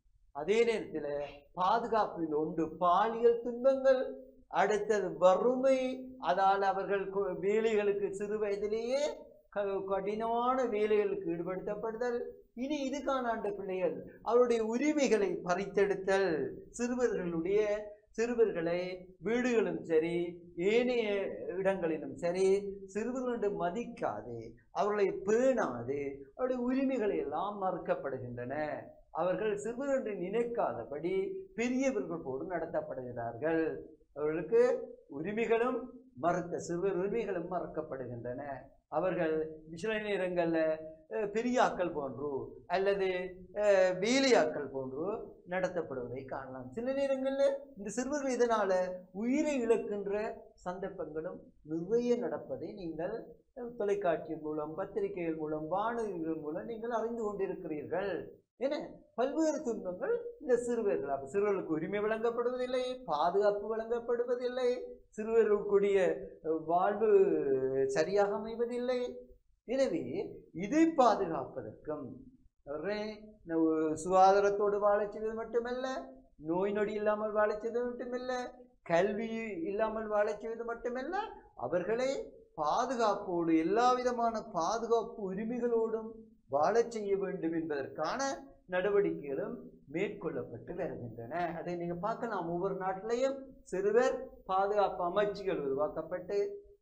அதே நேரத்தில் பாதுகாப்பில் ஒன்று பாலியல் துன்பங்கள் அடுத்தது வறுமை அதால் அவர்கள் கு- வேலைகளுக்கு சிறு வயதிலேயே க- கடினமான வேலைகளுக்கு ஈடுபடுத்தப்படுதல் இனி இதுக்கான ஆண்ட பிள்ளைகள் அவருடைய உரிமைகளை பறித்தெடுத்தல் சிறுவர்களுடைய சிறுவர்களை வீடுகளும் சரி ஏனைய இடங்களிலும் சரி சிறுவர்களிடம் மதிக்காது அவர்களை பேணாது அவருடைய உரிமைகளை எல்லாம் மறுக்கப்படுகின்றன அவர்கள் சிறுவர் என்று நினைக்காதபடி பெரியவர்கள் போடு நடத்தப்படுகிறார்கள் அவர்களுக்கு உரிமைகளும் மறுத்த சிறுவர் உரிமைகளும் மறுக்கப்படுகின்றன அவர்கள் சில நேரங்களில் அஹ், பெரியாக்கள் போன்றோ அல்லது அஹ், வேலையாக்கள் போன்றோ நடத்தப்படுவதை காணலாம் சில நேரங்களில் இந்த சிறுவர்கள் இதனால உயிரை இழக்கின்ற சந்தர்ப்பங்களும் நிறைய நடப்பதை நீங்கள் அஹ், தொலைக்காட்சி மூலம் பத்திரிகைகள் மூலம் வானொலிகள் மூலம் நீங்கள் அறிந்து கொண்டிருக்கிறீர்கள் என பல்வேறு துன்பங்கள் இந்த சிறுவர்கள் அப்ப சிறுவர்களுக்கு உரிமை வழங்கப்படுவதில்லை பாதுகாப்பு வழங்கப்படுவதில்லை சிறுவர்களுக்குரிய அஹ், வாழ்வு சரியாக அமைவதில்லை எனவே இதை பாதுகாப்பதற்கும் அவர்களை ந- சுகாதாரத்தோடு வாழச் செய்வது மட்டுமல்ல நோய் நொடி இல்லாமல் வாழச் செய்வது மட்டுமல்ல கல்வி இல்லாமல் வாழச் செய்வது மட்டுமல்ல அவர்களை பாதுகாப்போடு எல்லா விதமான பாதுகாப்பு உரிமைகளோடும் வாழச் செய்ய வேண்டும் என்பதற்கான நடவடிக்கைகளும் மேற்கொள்ளப்பட்டு வருகின்றன அதை நீங்க பார்க்கலாம் ஒவ்வொரு நாட்டிலையும் சிறுவர் பாதுகாப்பு அமைச்சுகள் உருவாக்கப்பட்டு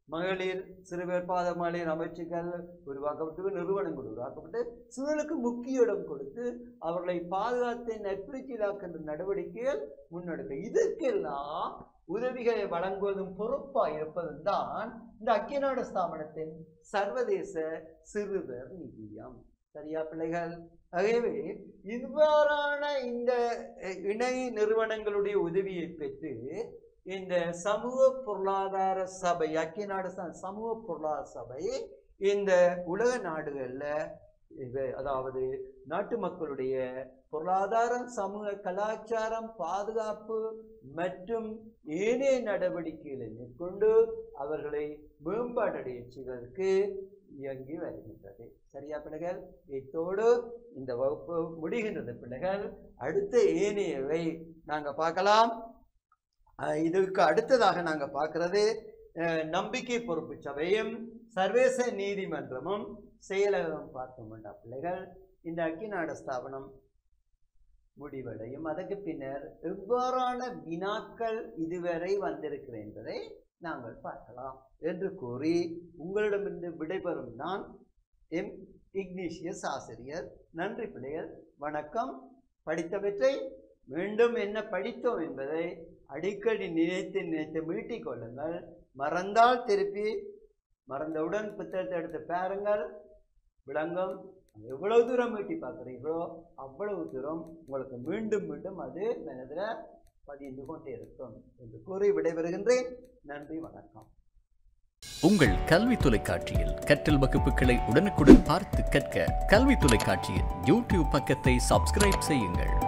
மகளிர் சிறுவர் பாத மகளிர் அமைச்சுகள் உருவாக்கப்பட்டு நிறுவனங்கள் உருவாக்கப்பட்டு சூழலுக்கு முக்கிய இடம் கொடுத்து அவர்களை பாதுகாத்து நெற்புரிச்சலாக்கின்ற நடவடிக்கைகள் முன்னெடுக்க இதற்கெல்லாம் உதவிகளை வழங்குவதும் பொறுப்பாக இருப்பதும் தான் இந்த ஐக்கியநாடு ஸ்தாபனத்தின் சர்வதேச சிறுவர் நிதியம் சரியா பிள்ளைகள் ஆகவே இவ்வாறான இந்த அஹ், இணை நிறுவனங்களுடைய உதவியை பெற்று இந்த சமூக பொருளாதார சபை ஐக்கிய நாடு ச- சமூக பொருளாதார சபை இந்த உலக நாடுகளில் இது அதாவது நாட்டு மக்களுடைய பொருளாதாரம் சமூக கலாச்சாரம் பாதுகாப்பு மற்றும் ஏனைய நடவடிக்கைகளை மேற்கொண்டு அவர்களை மேம்பாடடைய செய்வதற்கு இயங்கி வருகின்றது சரியா பிள்ளைகள் இத்தோடு இந்த வகுப்பு முடிகின்றது பிள்ளைகள் அடுத்த ஏனையவை நாங்க பார்க்கலாம் அஹ் இதுக்கு அடுத்ததாக நாங்க பார்க்கிறது அஹ், நம்பிக்கை பொறுப்பு சபையும் சர்வதேச நீதிமன்றமும் செயலகம் பார்த்தோம்டா பிள்ளைகள் இந்த அக்கிநாடு ஸ்தாபனம் முடிவடையும் அதற்கு பின்னர் எவ்வாறான வினாக்கள் இதுவரை வந்திருக்கிறது என்பதை நாங்கள் பார்க்கலாம் என்று கூறி உங்களிடமிருந்து விடைபெறும் நான் எம் இக்னீஷியஸ் ஆசிரியர் நன்றி பிள்ளைகள் வணக்கம் படித்தவற்றை மீண்டும் என்ன படித்தோம் என்பதை அடிக்கடி நினைத்து நினைத்து மீட்டிக் கொள்ளுங்கள் மறந்தால் திருப்பி மறந்தவுடன் புத்தகத்தை எடுத்து பாருங்கள் விளங்கும் எவ்வளவு தூரம் மீட்டி பார்க்குறீங்களோ அவ்வளவு தூரம் உங்களுக்கு மீண்டும் மீண்டும் அது மனதில் பதிந்து கொண்டே இருக்கும் என்று கூறி விடைபெறுகின்றேன் நன்றி வணக்கம் உங்கள் கல்வி தொலைக்காட்சியில் கற்றல் வகுப்புகளை உடனுக்குடன் பார்த்து கற்க கல்வி தொலைக்காட்சியின் யூடியூப் பக்கத்தை சப்ஸ்கிரைப் செய்யுங்கள்